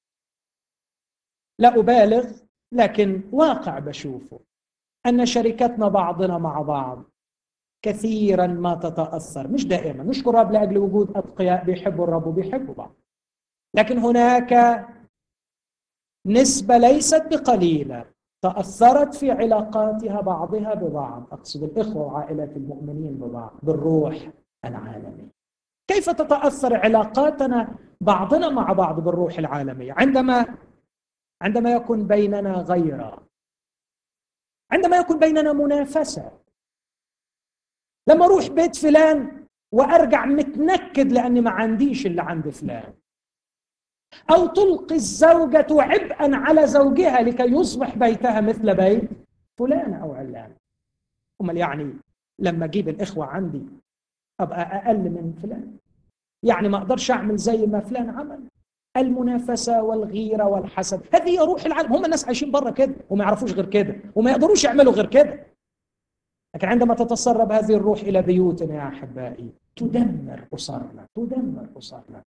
Speaker 1: لا ابالغ لكن واقع بشوفه ان شركتنا بعضنا مع بعض كثيرا ما تتاثر مش دائما نشكر الرب لاجل وجود اتقياء بيحبوا الرب وبيحبوا بعض لكن هناك نسبه ليست بقليله تاثرت في علاقاتها بعضها ببعض اقصد الاخوه وعائلات المؤمنين ببعض بالروح العالمي كيف تتاثر علاقاتنا بعضنا مع بعض بالروح العالميه عندما عندما يكون بيننا غيره عندما يكون بيننا منافسه لما اروح بيت فلان وارجع متنكد لاني ما عنديش اللي عند فلان او تلقي الزوجه عبئا على زوجها لكي يصبح بيتها مثل بيت فلان او علان امال يعني لما اجيب الاخوه عندي ابقى اقل من فلان يعني ما اقدرش اعمل زي ما فلان عمل المنافسة والغيرة والحسد هذه هي روح العالم هم الناس عايشين بره كده وما يعرفوش غير كده وما يقدروش يعملوا غير كده لكن عندما تتسرب هذه الروح إلى بيوتنا يا أحبائي تدمر أسرنا تدمر أسرنا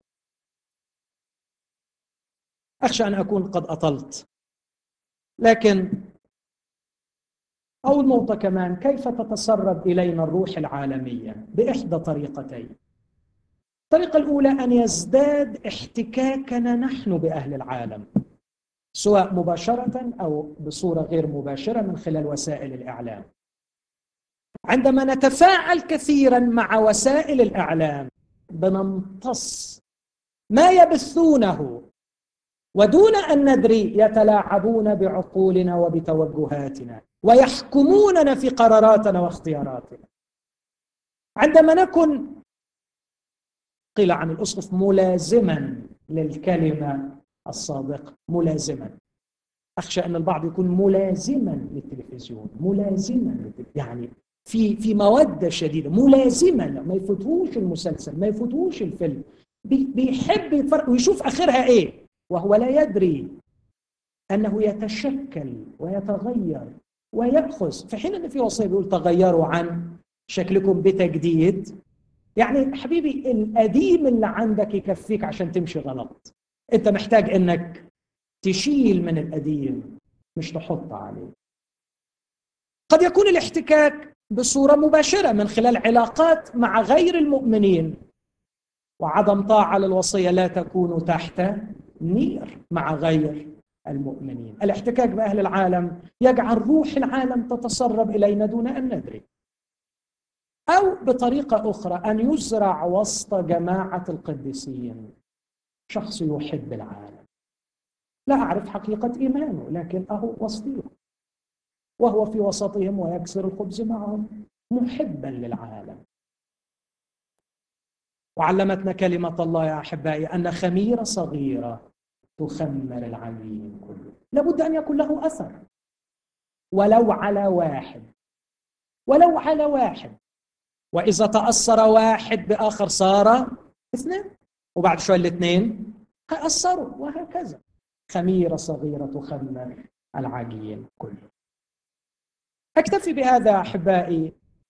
Speaker 1: أخشى أن أكون قد أطلت لكن أول نقطة كمان كيف تتسرب إلينا الروح العالمية بإحدى طريقتين الطريقة الأولى أن يزداد احتكاكنا نحن بأهل العالم سواء مباشرة أو بصورة غير مباشرة من خلال وسائل الإعلام عندما نتفاعل كثيرا مع وسائل الإعلام بنمتص ما يبثونه ودون أن ندري يتلاعبون بعقولنا وبتوجهاتنا ويحكموننا في قراراتنا واختياراتنا عندما نكن قيل عن الاسقف ملازما للكلمه الصادقه ملازما اخشى ان البعض يكون ملازما للتلفزيون ملازما للتلفزيون. يعني في في موده شديده ملازما ما يفوتوش المسلسل ما يفوتوش الفيلم بيحب يتفرج ويشوف اخرها ايه وهو لا يدري انه يتشكل ويتغير وياخذ في حين ان في وصيه بيقول تغيروا عن شكلكم بتجديد يعني حبيبي القديم اللي عندك يكفيك عشان تمشي غلط انت محتاج انك تشيل من القديم مش تحط عليه قد يكون الاحتكاك بصورة مباشرة من خلال علاقات مع غير المؤمنين وعدم طاعة للوصية لا تكون تحت نير مع غير المؤمنين الاحتكاك بأهل العالم يجعل روح العالم تتسرب إلينا دون أن ندري أو بطريقة أخرى أن يزرع وسط جماعة القديسين شخص يحب العالم لا أعرف حقيقة إيمانه لكن أهو وسطيهم وهو في وسطهم ويكسر الخبز معهم محبا للعالم وعلمتنا كلمة الله يا أحبائي أن خميرة صغيرة تخمر العميل كله لابد أن يكون له أثر ولو على واحد ولو على واحد وإذا تأثر واحد بآخر صار اثنين وبعد شوية الاثنين هيأثروا وهكذا خميرة صغيرة تخمر العجين كله أكتفي بهذا أحبائي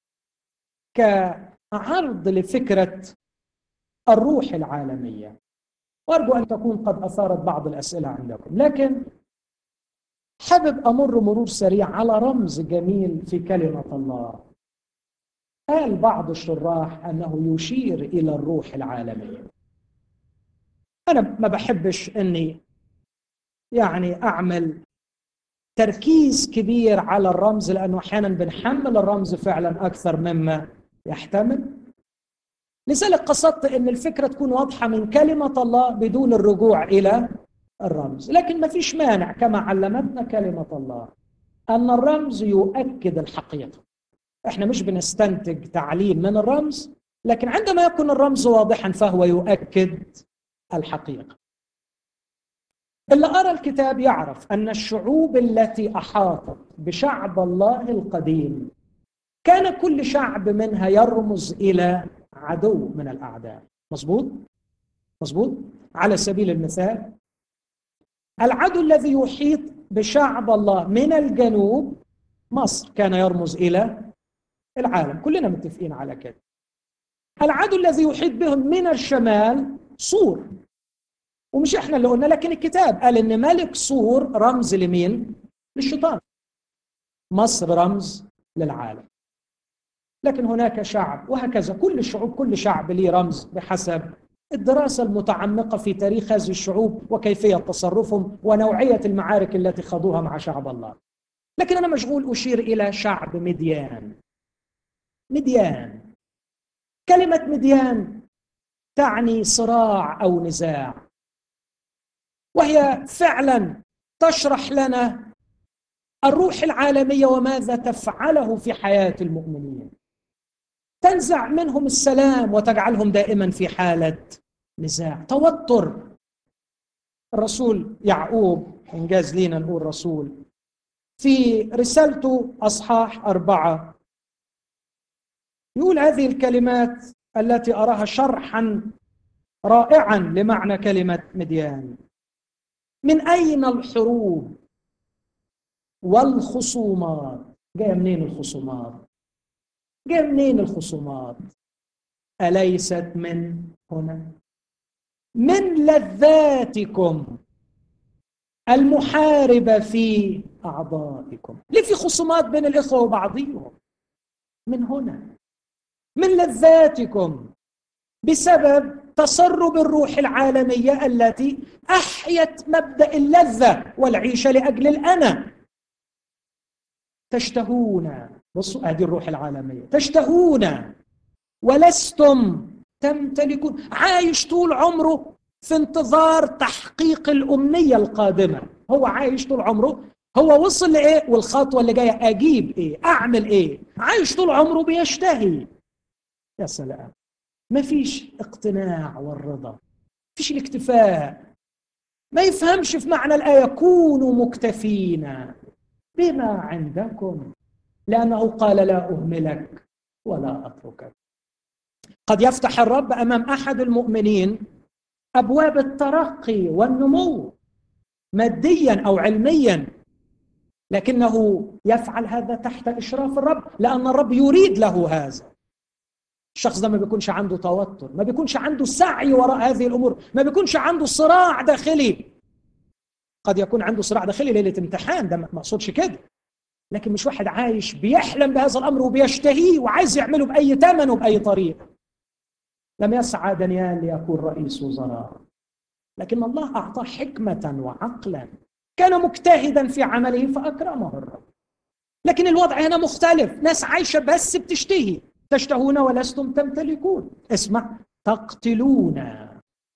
Speaker 1: كعرض لفكرة الروح العالمية وأرجو أن تكون قد أثارت بعض الأسئلة عندكم لكن حابب أمر مرور سريع على رمز جميل في كلمة الله قال بعض الشراح انه يشير الى الروح العالميه انا ما بحبش اني يعني اعمل تركيز كبير على الرمز لانه احيانا بنحمل الرمز فعلا اكثر مما يحتمل لذلك قصدت ان الفكره تكون واضحه من كلمه الله بدون الرجوع الى الرمز لكن ما فيش مانع كما علمتنا كلمه الله ان الرمز يؤكد الحقيقه احنا مش بنستنتج تعليم من الرمز لكن عندما يكون الرمز واضحا فهو يؤكد الحقيقه اللي قرا الكتاب يعرف ان الشعوب التي احاطت بشعب الله القديم كان كل شعب منها يرمز الى عدو من الاعداء مظبوط مظبوط على سبيل المثال العدو الذي يحيط بشعب الله من الجنوب مصر كان يرمز الى العالم كلنا متفقين على كده العدو الذي يحيط بهم من الشمال صور ومش احنا اللي قلنا لكن الكتاب قال ان ملك صور رمز لمين للشيطان مصر رمز للعالم لكن هناك شعب وهكذا كل الشعوب كل شعب ليه رمز بحسب الدراسة المتعمقة في تاريخ هذه الشعوب وكيفية تصرفهم ونوعية المعارك التي خاضوها مع شعب الله لكن أنا مشغول أشير إلى شعب مديان مديان كلمة مديان تعني صراع أو نزاع وهي فعلا تشرح لنا الروح العالمية وماذا تفعله في حياة المؤمنين تنزع منهم السلام وتجعلهم دائما في حالة نزاع توتر الرسول يعقوب إنجاز لينا نقول رسول في رسالته أصحاح أربعة يقول هذه الكلمات التي أراها شرحا رائعا لمعنى كلمة مديان من أين الحروب والخصومات جاية منين الخصومات جاية منين الخصومات أليست من هنا من لذاتكم المحاربة في أعضائكم ليه في خصومات بين الإخوة وبعضهم من هنا من لذاتكم بسبب تسرب الروح العالمية التي أحيت مبدأ اللذة والعيشة لأجل الأنا تشتهون بصوا هذه الروح العالمية تشتهون ولستم تمتلكون عايش طول عمره في انتظار تحقيق الأمنية القادمة هو عايش طول عمره هو وصل لإيه والخطوة اللي جاية أجيب إيه أعمل إيه عايش طول عمره بيشتهي يا سلام ما فيش اقتناع والرضا فيش الاكتفاء ما يفهمش في معنى الآية كونوا مكتفين بما عندكم لأنه قال لا أهملك ولا أتركك قد يفتح الرب أمام أحد المؤمنين أبواب الترقي والنمو ماديا أو علميا لكنه يفعل هذا تحت إشراف الرب لأن الرب يريد له هذا الشخص ده ما بيكونش عنده توتر ما بيكونش عنده سعي وراء هذه الامور ما بيكونش عنده صراع داخلي قد يكون عنده صراع داخلي ليله امتحان ده ما اقصدش كده لكن مش واحد عايش بيحلم بهذا الامر وبيشتهيه وعايز يعمله باي ثمن وباي طريقه لم يسعى دانيال ليكون رئيس وزراء لكن الله اعطاه حكمه وعقلا كان مجتهدا في عمله فاكرمه الرب لكن الوضع هنا مختلف ناس عايشه بس بتشتهي تشتهون ولستم تمتلكون اسمع تقتلون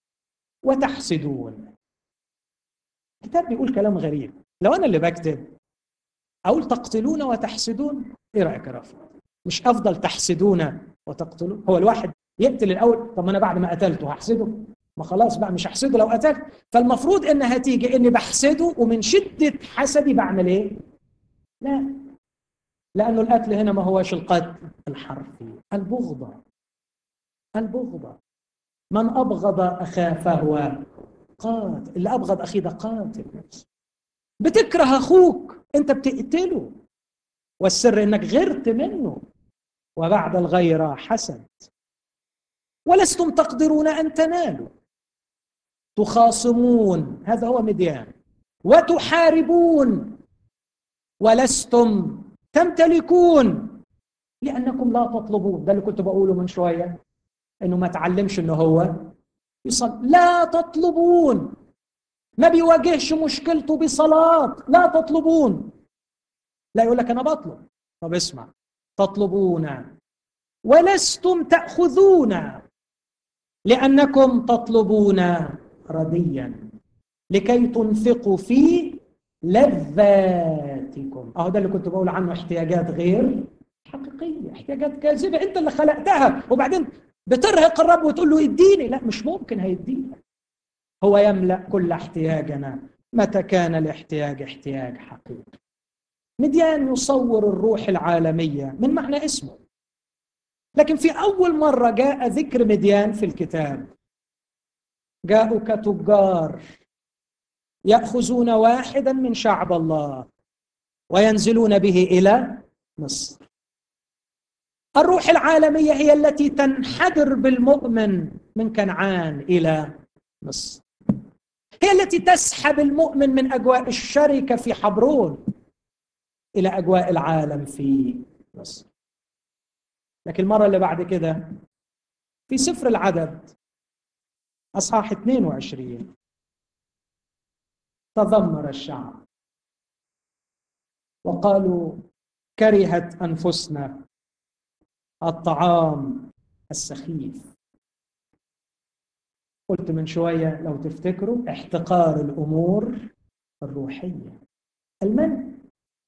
Speaker 1: وتحسدون الكتاب بيقول كلام غريب لو انا اللي بكتب اقول تقتلون وتحسدون ايه رايك يا رافع مش افضل تحسدون وتقتلون هو الواحد يقتل الاول طب ما انا بعد ما قتلته هحسده ما خلاص بقى مش هحسده لو قتلت فالمفروض انها تيجي اني بحسده ومن شده حسدي بعمل ايه لا لأنه القتل هنا ما هوش القتل الحرفي البغضة البغضة من أبغض أخاه فهو قاتل اللي أبغض أخيه ده قاتل بتكره أخوك أنت بتقتله والسر إنك غرت منه وبعد الغيرة حسد ولستم تقدرون أن تنالوا تخاصمون هذا هو مديان وتحاربون ولستم تمتلكون لأنكم لا تطلبون ده اللي كنت بقوله من شوية إنه ما تعلمش إنه هو يصل لا تطلبون ما بيواجهش مشكلته بصلاة لا تطلبون لا يقول لك أنا بطلب طب اسمع تطلبون ولستم تأخذون لأنكم تطلبون رديا لكي تنفقوا في لذاتكم اهو ده اللي كنت بقول عنه احتياجات غير حقيقيه احتياجات كاذبه انت اللي خلقتها وبعدين بترهق الرب وتقول له اديني لا مش ممكن هيدينا هو يملا كل احتياجنا متى كان الاحتياج احتياج حقيقي مديان يصور الروح العالمية من معنى اسمه لكن في أول مرة جاء ذكر مديان في الكتاب جاءوا كتجار يأخذون واحدا من شعب الله وينزلون به إلى مصر الروح العالمية هي التي تنحدر بالمؤمن من كنعان إلى مصر هي التي تسحب المؤمن من أجواء الشركة في حبرون إلى أجواء العالم في مصر لكن المرة اللي بعد كده في سفر العدد أصحاح 22 تذمر الشعب وقالوا كرهت أنفسنا الطعام السخيف قلت من شوية لو تفتكروا احتقار الأمور الروحية المن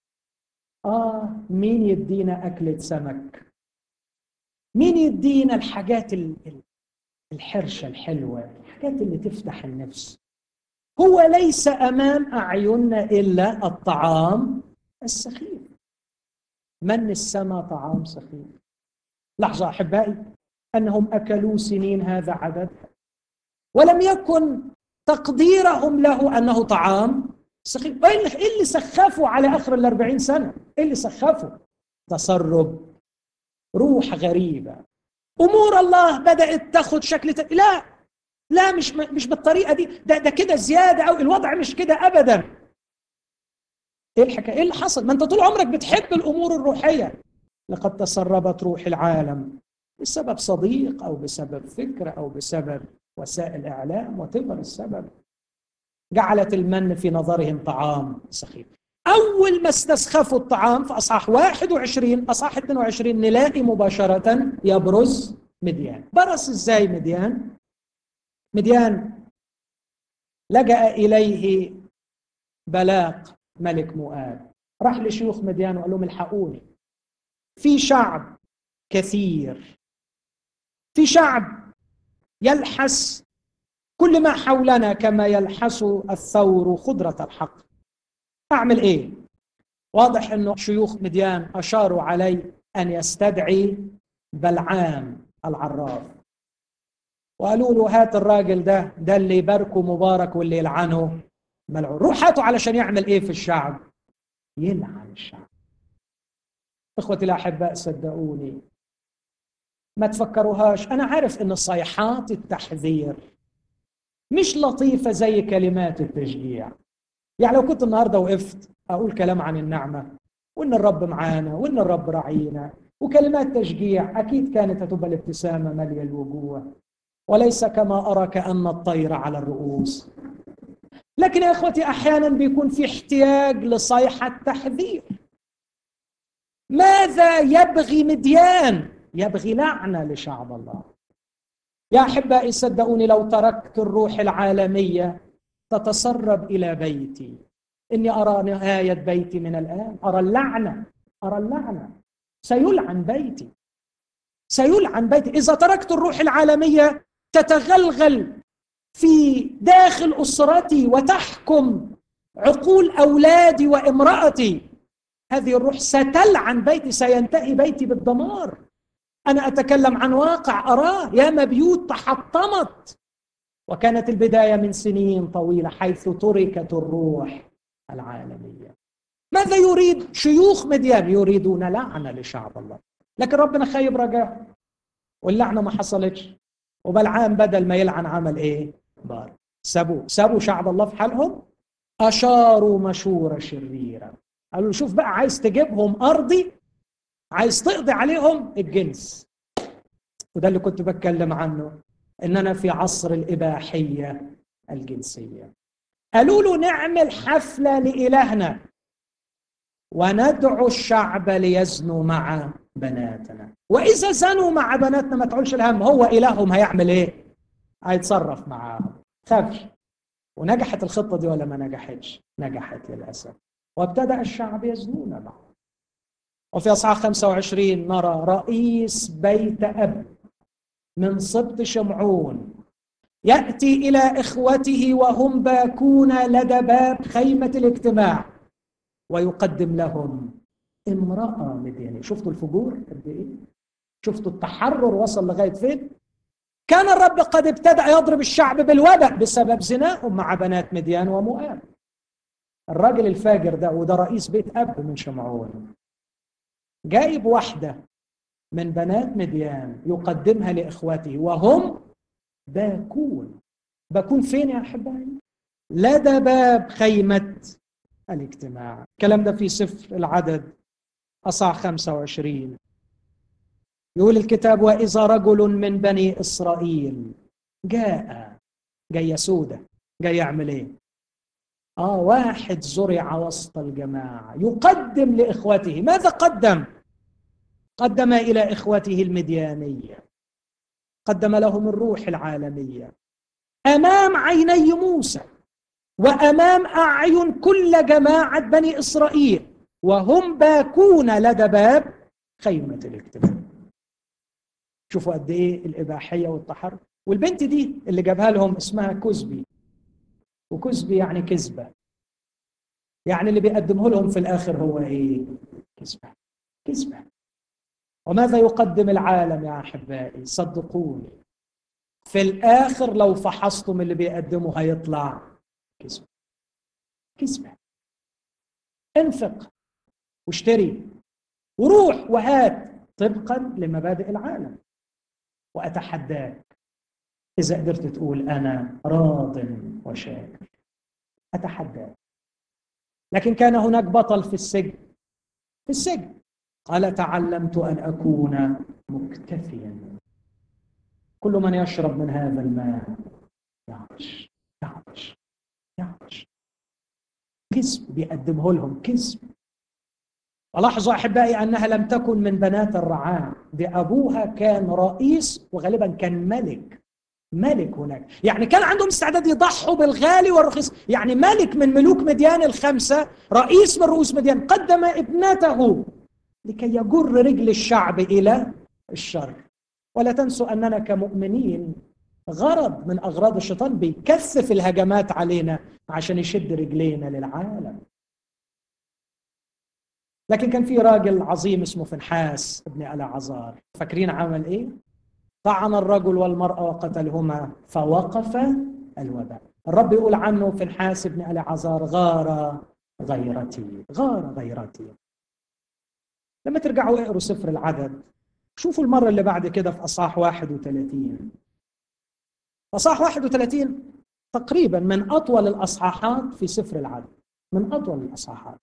Speaker 1: آه مين يدينا أكلة سمك مين يدينا الحاجات الحرشة الحلوة الحاجات اللي تفتح النفس هو ليس أمام أعيننا إلا الطعام السخيف من السماء طعام سخيف لحظة أحبائي أنهم أكلوا سنين هذا عدد ولم يكن تقديرهم له أنه طعام سخيف إيه اللي سخفوا على آخر الأربعين سنة إيه اللي سخفوا تسرب روح غريبة أمور الله بدأت تاخد شكل ت... لا لا مش مش بالطريقة دي ده ده كده زيادة أو الوضع مش كده أبدا إيه الحكاية؟ إيه اللي حصل؟ ما أنت طول عمرك بتحب الأمور الروحية لقد تسربت روح العالم بسبب صديق أو بسبب فكرة أو بسبب وسائل إعلام وتبر السبب جعلت المن في نظرهم طعام سخيف أول ما استسخفوا الطعام في أصحاح 21 أصحاح 22 نلاقي مباشرة يبرز مديان برز إزاي مديان؟ مديان لجأ إليه بلاق ملك مؤاب راح لشيوخ مديان وقال لهم الحقوني في شعب كثير في شعب يلحس كل ما حولنا كما يلحس الثور خضرة الحق أعمل إيه؟ واضح أنه شيوخ مديان أشاروا علي أن يستدعي بلعام العراف وقالوا له هات الراجل ده ده اللي يباركه مبارك واللي يلعنه ملعون روح هاته علشان يعمل ايه في الشعب يلعن الشعب اخوتي الاحباء صدقوني ما تفكروهاش انا عارف ان صيحات التحذير مش لطيفه زي كلمات التشجيع يعني لو كنت النهارده وقفت اقول كلام عن النعمه وان الرب معانا وان الرب راعينا وكلمات تشجيع اكيد كانت هتبقى الابتسامه ماليه الوجوه وليس كما ارى كان الطير على الرؤوس لكن يا اخوتي احيانا بيكون في احتياج لصيحه تحذير ماذا يبغي مديان يبغي لعنه لشعب الله يا احبائي صدقوني لو تركت الروح العالميه تتسرب الى بيتي اني ارى نهايه بيتي من الان ارى اللعنه ارى اللعنه سيلعن بيتي سيلعن بيتي اذا تركت الروح العالميه تتغلغل في داخل اسرتي وتحكم عقول اولادي وامراتي هذه الروح ستلعن بيتي سينتهي بيتي بالدمار انا اتكلم عن واقع اراه ياما بيوت تحطمت وكانت البدايه من سنين طويله حيث تركت الروح العالميه ماذا يريد شيوخ مديان يريدون لعنه لشعب الله لكن ربنا خيب رجاء واللعنه ما حصلتش وبلعام بدل ما يلعن عمل ايه بار سابوا سابوا شعب الله في حالهم اشاروا مشوره شريره قالوا شوف بقى عايز تجيبهم ارضي عايز تقضي عليهم الجنس وده اللي كنت بتكلم عنه اننا في عصر الاباحيه الجنسيه قالوا له نعمل حفله لالهنا وندعو الشعب ليزنوا مع بناتنا واذا زنوا مع بناتنا ما تعولش الهم هو الههم هيعمل ايه هيتصرف معاهم خافش ونجحت الخطه دي ولا ما نجحتش نجحت للاسف وابتدا الشعب يزنون معه وفي اصحاح 25 نرى رئيس بيت اب من سبط شمعون يأتي إلى إخوته وهم باكون لدى باب خيمة الاجتماع ويقدم لهم امرأة مديانية شفتوا الفجور قد إيه؟ شفتوا التحرر وصل لغاية فين؟ كان الرب قد ابتدأ يضرب الشعب بالوباء بسبب زناهم مع بنات مديان ومؤاب الراجل الفاجر ده وده رئيس بيت أب من شمعون جايب واحدة من بنات مديان يقدمها لإخوته وهم باكون باكون فين يا أحبائي؟ لدى باب خيمة الاجتماع الكلام ده في سفر العدد أصع 25 يقول الكتاب وإذا رجل من بني إسرائيل جاء جاي يسودة جاي يعمل إيه؟ آه واحد زرع وسط الجماعة يقدم لإخوته ماذا قدم؟ قدم إلى إخوته المديانية قدم لهم الروح العالمية أمام عيني موسى وأمام أعين كل جماعة بني إسرائيل وهم باكون لدى باب خيمة الاجتماع شوفوا قد ايه الاباحيه والتحرر والبنت دي اللي جابها لهم اسمها كزبي وكزبي يعني كذبه يعني اللي بيقدمه لهم في الاخر هو ايه كذبه كذبه وماذا يقدم العالم يا احبائي صدقوني في الاخر لو فحصتم اللي بيقدمه هيطلع كذبه كذبه انفق واشتري وروح وهات طبقا لمبادئ العالم واتحداك اذا قدرت تقول انا راض وشاكر اتحداك لكن كان هناك بطل في السجن في السجن قال تعلمت ان اكون مكتفيا كل من يشرب من هذا الماء يعطش يعطش يعطش كذب بيقدمه لهم كذب ولاحظوا احبائي انها لم تكن من بنات الرعاع دي ابوها كان رئيس وغالبا كان ملك ملك هناك يعني كان عندهم استعداد يضحوا بالغالي والرخيص يعني ملك من ملوك مديان الخمسه رئيس من رؤوس مديان قدم ابنته لكي يجر رجل الشعب الى الشر ولا تنسوا اننا كمؤمنين غرض من اغراض الشيطان بيكثف الهجمات علينا عشان يشد رجلينا للعالم لكن كان في راجل عظيم اسمه فنحاس ابن العزار فاكرين عمل ايه طعن الرجل والمرأة وقتلهما فوقف الوباء الرب يقول عنه فنحاس ابن العزار غار غيرتي غار غيرتي لما ترجعوا اقروا سفر العدد شوفوا المرة اللي بعد كده في أصحاح 31 أصحاح 31 تقريبا من أطول الأصحاحات في سفر العدد من أطول الأصحاحات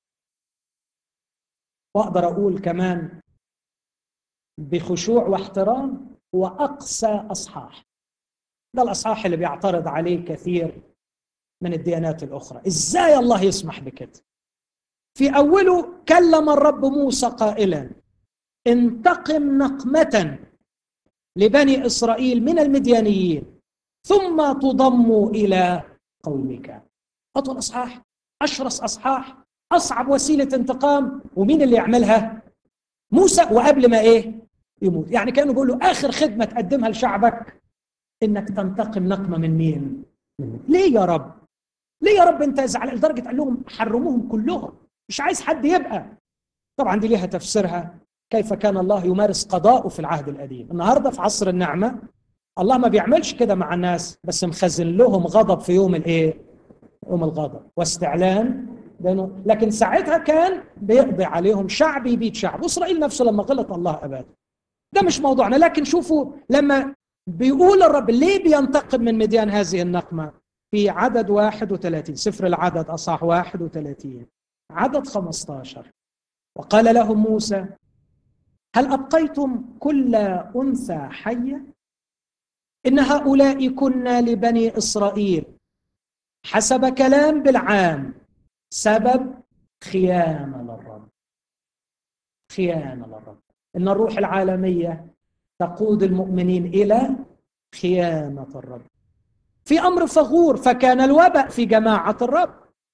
Speaker 1: واقدر اقول كمان بخشوع واحترام هو اقسى اصحاح ده الاصحاح اللي بيعترض عليه كثير من الديانات الاخرى ازاي الله يسمح بكده في اوله كلم الرب موسى قائلا انتقم نقمه لبني اسرائيل من المديانيين ثم تضموا الى قومك اطول اصحاح اشرس اصحاح اصعب وسيله انتقام ومين اللي يعملها موسى وقبل ما ايه يموت يعني كانوا بيقولوا اخر خدمه تقدمها لشعبك انك تنتقم نقمه من مين ليه يا رب ليه يا رب انت زعلان لدرجه قال لهم حرموهم كلهم مش عايز حد يبقى طبعا دي ليها تفسيرها كيف كان الله يمارس قضاءه في العهد القديم النهارده في عصر النعمه الله ما بيعملش كده مع الناس بس مخزن لهم غضب في يوم الايه يوم الغضب واستعلان لانه لكن ساعتها كان بيقضي عليهم شعب يبيد شعب واسرائيل نفسه لما غلط الله اباده ده مش موضوعنا لكن شوفوا لما بيقول الرب ليه بينتقم من مديان هذه النقمه في عدد 31 سفر العدد اصح 31 عدد 15 وقال لهم موسى هل ابقيتم كل انثى حيه ان هؤلاء كنا لبني اسرائيل حسب كلام بالعام سبب خيانة للرب خيانة للرب إن الروح العالمية تقود المؤمنين إلى خيانة الرب في أمر فغور فكان الوباء في جماعة الرب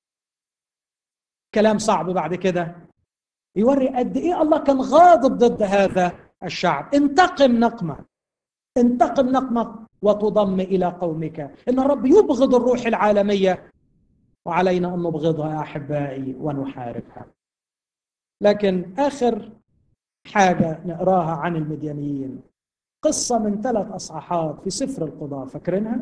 Speaker 1: كلام صعب بعد كده يوري قد إيه الله كان غاضب ضد هذا الشعب انتقم نقمة انتقم نقمة وتضم الى قومك ان الرب يبغض الروح العالميه وعلينا ان نبغضها احبائي ونحاربها لكن اخر حاجه نقراها عن المديانيين قصه من ثلاث اصحاحات في سفر القضاء فاكرينها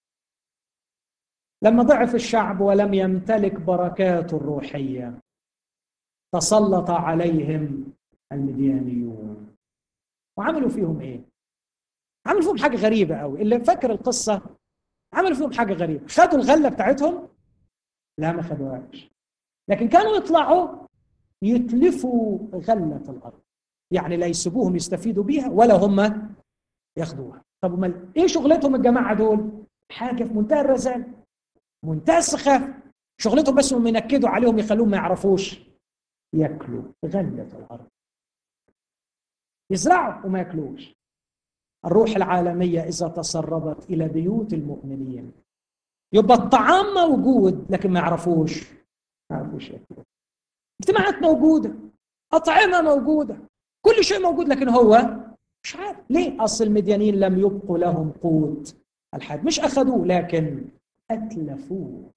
Speaker 1: لما ضعف الشعب ولم يمتلك بركات الروحيه تسلط عليهم المديانيون وعملوا فيهم ايه عملوا فيهم حاجه غريبه قوي اللي فاكر القصه عملوا فيهم حاجه غريبه خدوا الغله بتاعتهم لا ما خدوهاش لكن كانوا يطلعوا يتلفوا غله الارض يعني لا يسيبوهم يستفيدوا بيها ولا هم ياخدوها طب امال ايه شغلتهم الجماعه دول حاجه في منتهى الرزاله منتهى السخافه شغلتهم بس انهم ينكدوا عليهم يخلوهم ما يعرفوش ياكلوا غله الارض يزرعوا وما ياكلوش الروح العالميه اذا تسربت الى بيوت المؤمنين يبقى الطعام موجود لكن ما يعرفوش ما يعرفوش ياكلوا اجتماعات موجوده اطعمه موجوده كل شيء موجود لكن هو مش عارف ليه اصل المديانين لم يبقوا لهم قوت الحياه مش اخذوه لكن اتلفوه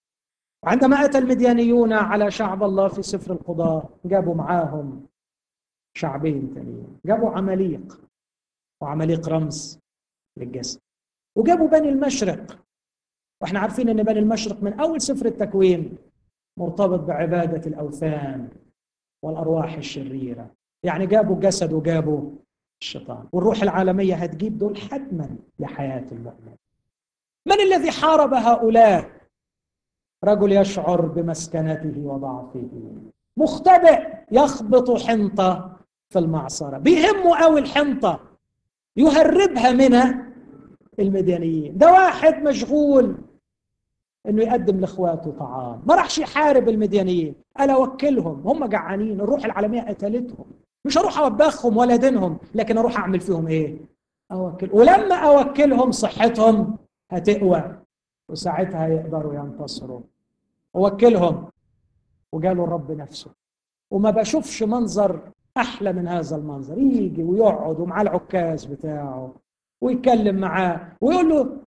Speaker 1: وعندما اتى المديانيون على شعب الله في سفر القضاء جابوا معاهم شعبين ثانيين جابوا عماليق وعماليق رمز للجسد وجابوا بني المشرق واحنا عارفين ان بني المشرق من اول سفر التكوين مرتبط بعباده الاوثان والارواح الشريره يعني جابوا الجسد وجابوا الشيطان والروح العالميه هتجيب دول حتما لحياه المؤمن من الذي حارب هؤلاء رجل يشعر بمسكنته وضعفه مختبئ يخبط حنطه في المعصره بيهمه قوي الحنطه يهربها من المديانيين ده واحد مشغول انه يقدم لاخواته طعام ما راحش يحارب المديانيين انا اوكلهم هم جعانين الروح العالميه قتلتهم مش هروح اوبخهم ولا دينهم لكن اروح اعمل فيهم ايه اوكل ولما اوكلهم صحتهم هتقوى وساعتها يقدروا ينتصروا اوكلهم وجاله الرب نفسه وما بشوفش منظر احلى من هذا المنظر يجي ويقعد ومعاه العكاز بتاعه ويتكلم معاه ويقول له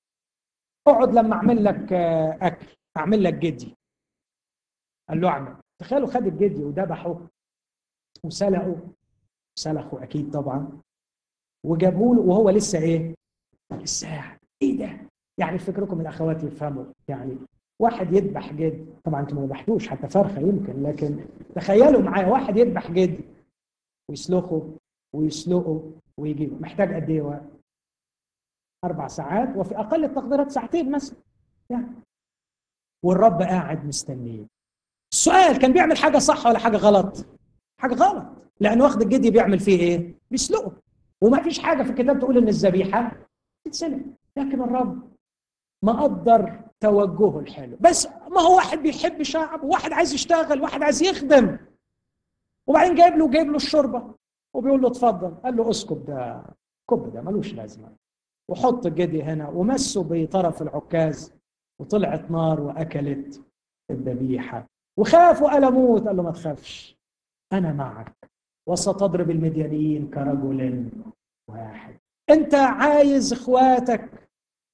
Speaker 1: اقعد لما اعمل لك اكل اعمل لك جدي قال له اعمل تخيلوا خد الجدي وذبحه وسلقه سلخه اكيد طبعا وجابوا له وهو لسه ايه؟ لسه ايه ده؟ يعني فكركم الاخوات يفهموا يعني واحد يذبح جد طبعا انتم ما ذبحتوش حتى فرخه يمكن لكن تخيلوا معايا واحد يذبح جد ويسلخه ويسلقه ويجيبه محتاج قد ايه وقت؟ اربع ساعات وفي اقل التقديرات ساعتين مثلا يعني والرب قاعد مستنيه السؤال كان بيعمل حاجه صح ولا حاجه غلط؟ حاجه غلط لانه واخد الجدي بيعمل فيه ايه؟ بيسلقه وما فيش حاجه في الكتاب تقول ان الذبيحه تتسلق لكن الرب مقدر توجهه الحلو بس ما هو واحد بيحب شعب وواحد عايز يشتغل وواحد عايز يخدم وبعدين جايب له جايب له الشوربه وبيقول له اتفضل قال له اسكب ده كب ده ملوش لازمه وحط الجدي هنا ومسه بطرف العكاز وطلعت نار واكلت الذبيحه وخاف وقال اموت قال له ما تخافش انا معك وستضرب المديانيين كرجل واحد انت عايز اخواتك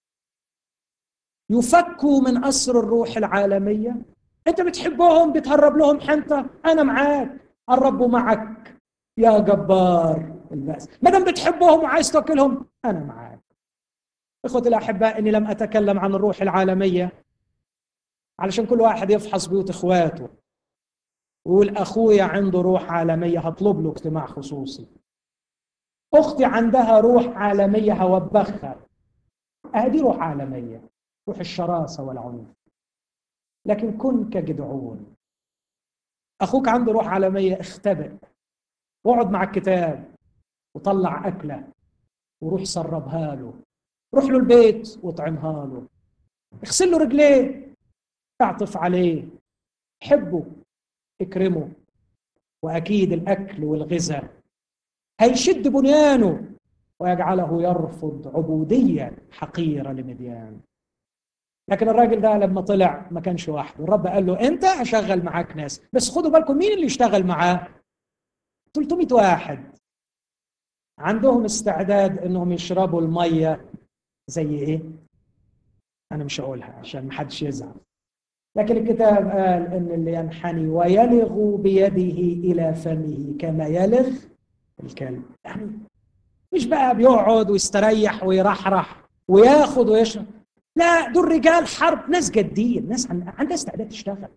Speaker 1: يفكوا من اسر الروح العالميه انت بتحبهم بتهرب لهم حنطه انا معاك الرب معك يا جبار البأس ما دام بتحبهم وعايز تاكلهم انا معاك اخوتي الاحباء اني لم اتكلم عن الروح العالميه علشان كل واحد يفحص بيوت اخواته ويقول اخويا عنده روح عالميه هطلب له اجتماع خصوصي اختي عندها روح عالميه هوبخها هذه روح عالميه روح الشراسه والعنف لكن كن كجدعون اخوك عنده روح عالميه اختبئ واقعد مع الكتاب وطلع اكله وروح سربها له روح له البيت واطعمها له اغسل له رجليه اعطف عليه حبه اكرمه واكيد الاكل والغذاء هيشد بنيانه ويجعله يرفض عبوديه حقيره لمديان لكن الراجل ده لما طلع ما كانش وحده الرب قال له انت هشغل معاك ناس بس خدوا بالكم مين اللي يشتغل معاه 300 واحد عندهم استعداد انهم يشربوا الميه زي ايه انا مش هقولها عشان ما حدش يزعل لكن الكتاب قال ان اللي ينحني ويلغ بيده الى فمه كما يلغ الكلب يعني مش بقى بيقعد ويستريح ويرحرح وياخد ويشرب لا دول رجال حرب ناس جادين ناس عندها استعداد تشتغل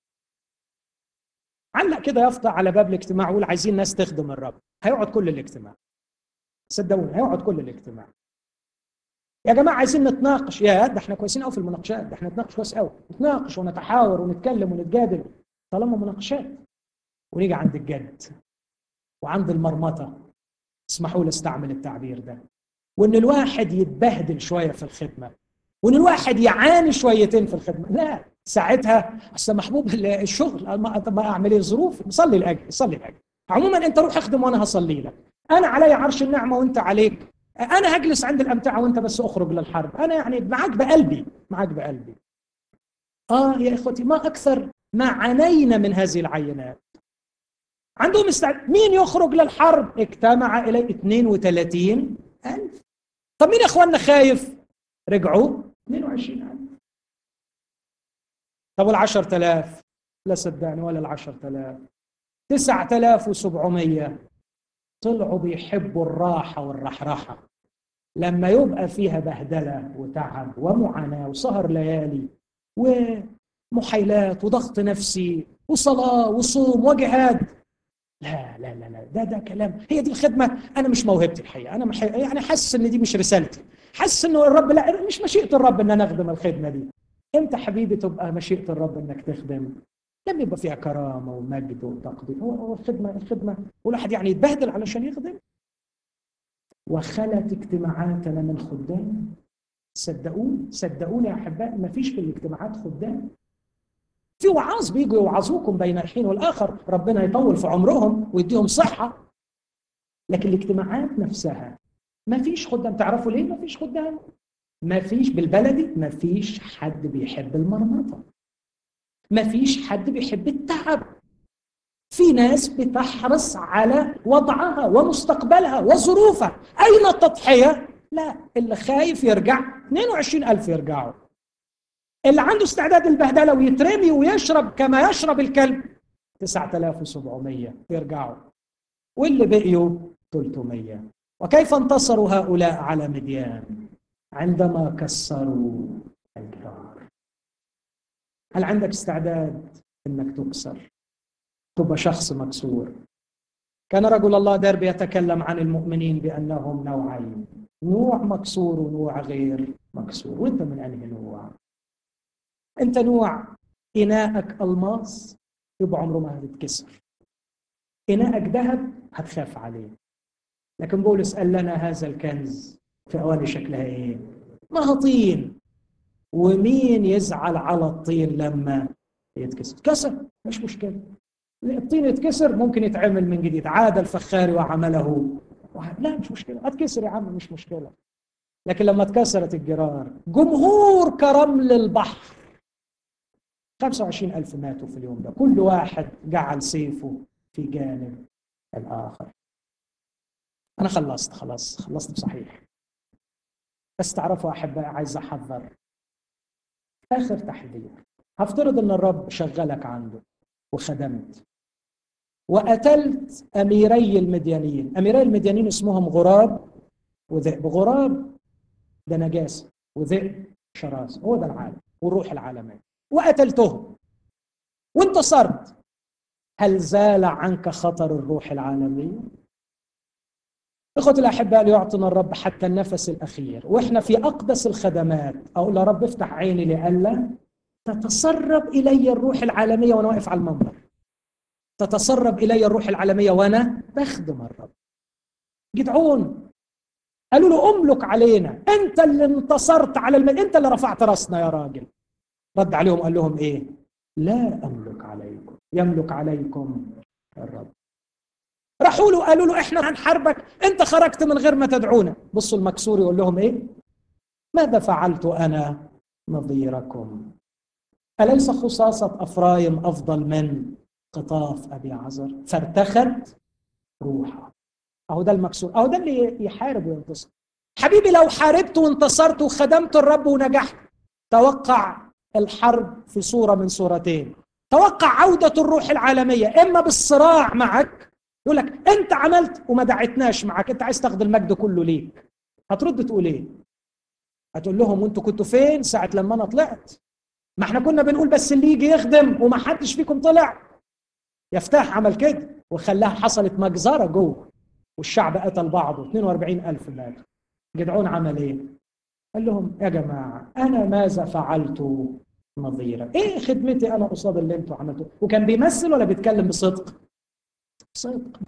Speaker 1: علق كده يافطة على باب الاجتماع ويقول عايزين ناس تخدم الرب هيقعد كل الاجتماع صدقوني هيقعد كل الاجتماع يا جماعه عايزين نتناقش يا ده احنا كويسين قوي في المناقشات ده احنا نتناقش كويس قوي نتناقش ونتحاور ونتكلم ونتجادل طالما مناقشات ونيجي عند الجد وعند المرمطه اسمحوا لي استعمل التعبير ده وان الواحد يتبهدل شويه في الخدمه وان الواحد يعاني شويتين في الخدمه لا ساعتها اصل محبوب الشغل ما اعمل ايه ظروف صلي لاجل صلي لاجل عموما انت روح اخدم وانا هصلي لك انا علي عرش النعمه وانت عليك انا هجلس عند الامتعه وانت بس اخرج للحرب انا يعني معاك بقلبي معاك بقلبي اه يا اخوتي ما اكثر ما عانينا من هذه العينات عندهم استعد مين يخرج للحرب اجتمع اليه 32 ألف طب مين يا اخواننا خايف رجعوا 22 ألف طب وال 10000 لا صدقني ولا ال 10000 9700 طلعوا بيحبوا الراحة والرحرحة لما يبقى فيها بهدلة وتعب ومعاناة وسهر ليالي ومحايلات وضغط نفسي وصلاة وصوم وجهاد لا لا لا لا ده ده كلام هي دي الخدمة أنا مش موهبتي الحقيقة أنا محي... يعني حاسس إن دي مش رسالتي حاسس إنه الرب لا مش مشيئة الرب إن أنا أخدم الخدمة دي إمتى حبيبي تبقى مشيئة الرب إنك تخدم لم يبقى فيها كرامه ومجد وتقدير هو هو الخدمه الخدمه والواحد يعني يتبهدل علشان يخدم وخلت اجتماعاتنا من خدام صدقوني صدقوني يا احباء ما فيش في الاجتماعات خدام في وعاظ بيجوا يوعظوكم بين الحين والاخر ربنا يطول في عمرهم ويديهم صحه لكن الاجتماعات نفسها ما فيش خدام تعرفوا ليه ما فيش خدام ما فيش بالبلدي ما فيش حد بيحب المرمطه ما فيش حد بيحب التعب في ناس بتحرص على وضعها ومستقبلها وظروفها أين التضحية؟ لا اللي خايف يرجع 22 ألف يرجعوا اللي عنده استعداد البهدلة ويترمي ويشرب كما يشرب الكلب 9700 يرجعوا واللي بقيوا 300 وكيف انتصروا هؤلاء على مديان عندما كسروا الجدار هل عندك استعداد انك تكسر تبقى شخص مكسور كان رجل الله درب يتكلم عن المؤمنين بانهم نوعين نوع مكسور ونوع غير مكسور وانت من انهي نوع انت نوع اناءك الماس يبقى عمره ما هتتكسر اناءك ذهب هتخاف عليه لكن بولس قال لنا هذا الكنز في اواني شكلها ايه ما هو طين ومين يزعل على الطين لما يتكسر كسر مش مشكله الطين يتكسر ممكن يتعمل من جديد عاد الفخاري وعمله لا مش مشكله اتكسر يا عم مش مشكله لكن لما اتكسرت الجرار جمهور كرمل البحر 25 ألف ماتوا في اليوم ده كل واحد جعل سيفه في جانب الآخر أنا خلصت خلاص خلصت بصحيح بس تعرفوا أحبائي عايز أحذر آخر تحذير هفترض إن الرب شغلك عنده وخدمت وقتلت أميري المديانيين أميري المديانيين اسمهم غراب وذئب غراب ده نجاسة وذئب شراسة هو ده العالم والروح العالمية وقتلتهم وانتصرت هل زال عنك خطر الروح العالمية؟ اخوتي الاحباء ليعطنا الرب حتى النفس الاخير واحنا في اقدس الخدمات اقول يا رب افتح عيني لئلا تتسرب الي الروح العالميه وانا واقف على المنبر تتسرب الي الروح العالميه وانا بخدم الرب جدعون قالوا له املك علينا انت اللي انتصرت على المد... انت اللي رفعت راسنا يا راجل رد عليهم قال لهم ايه لا املك عليكم يملك عليكم الرب راحوا له قالوا له احنا هنحاربك انت خرجت من غير ما تدعونا بصوا المكسور يقول لهم ايه ماذا فعلت انا نظيركم اليس خصاصه افرايم افضل من قطاف ابي عزر فارتخت روحه اهو ده المكسور اهو ده اللي يحارب وينتصر حبيبي لو حاربت وانتصرت وخدمت الرب ونجحت توقع الحرب في صورة من صورتين توقع عودة الروح العالمية إما بالصراع معك يقول لك أنت عملت وما دعتناش معك أنت عايز تاخد المجد كله ليك هترد تقول إيه؟ هتقول لهم وأنتوا كنتوا فين ساعة لما أنا طلعت؟ ما احنا كنا بنقول بس اللي يجي يخدم وما حدش فيكم طلع يفتح عمل كده وخلاها حصلت مجزرة جوه والشعب قتل بعضه 42 ألف ماتوا جدعون عمل ايه؟ قال لهم يا جماعة أنا ماذا فعلت نظيرا إيه خدمتي أنا قصاد اللي أنتوا عملتوه وكان بيمثل ولا بيتكلم بصدق؟ صدق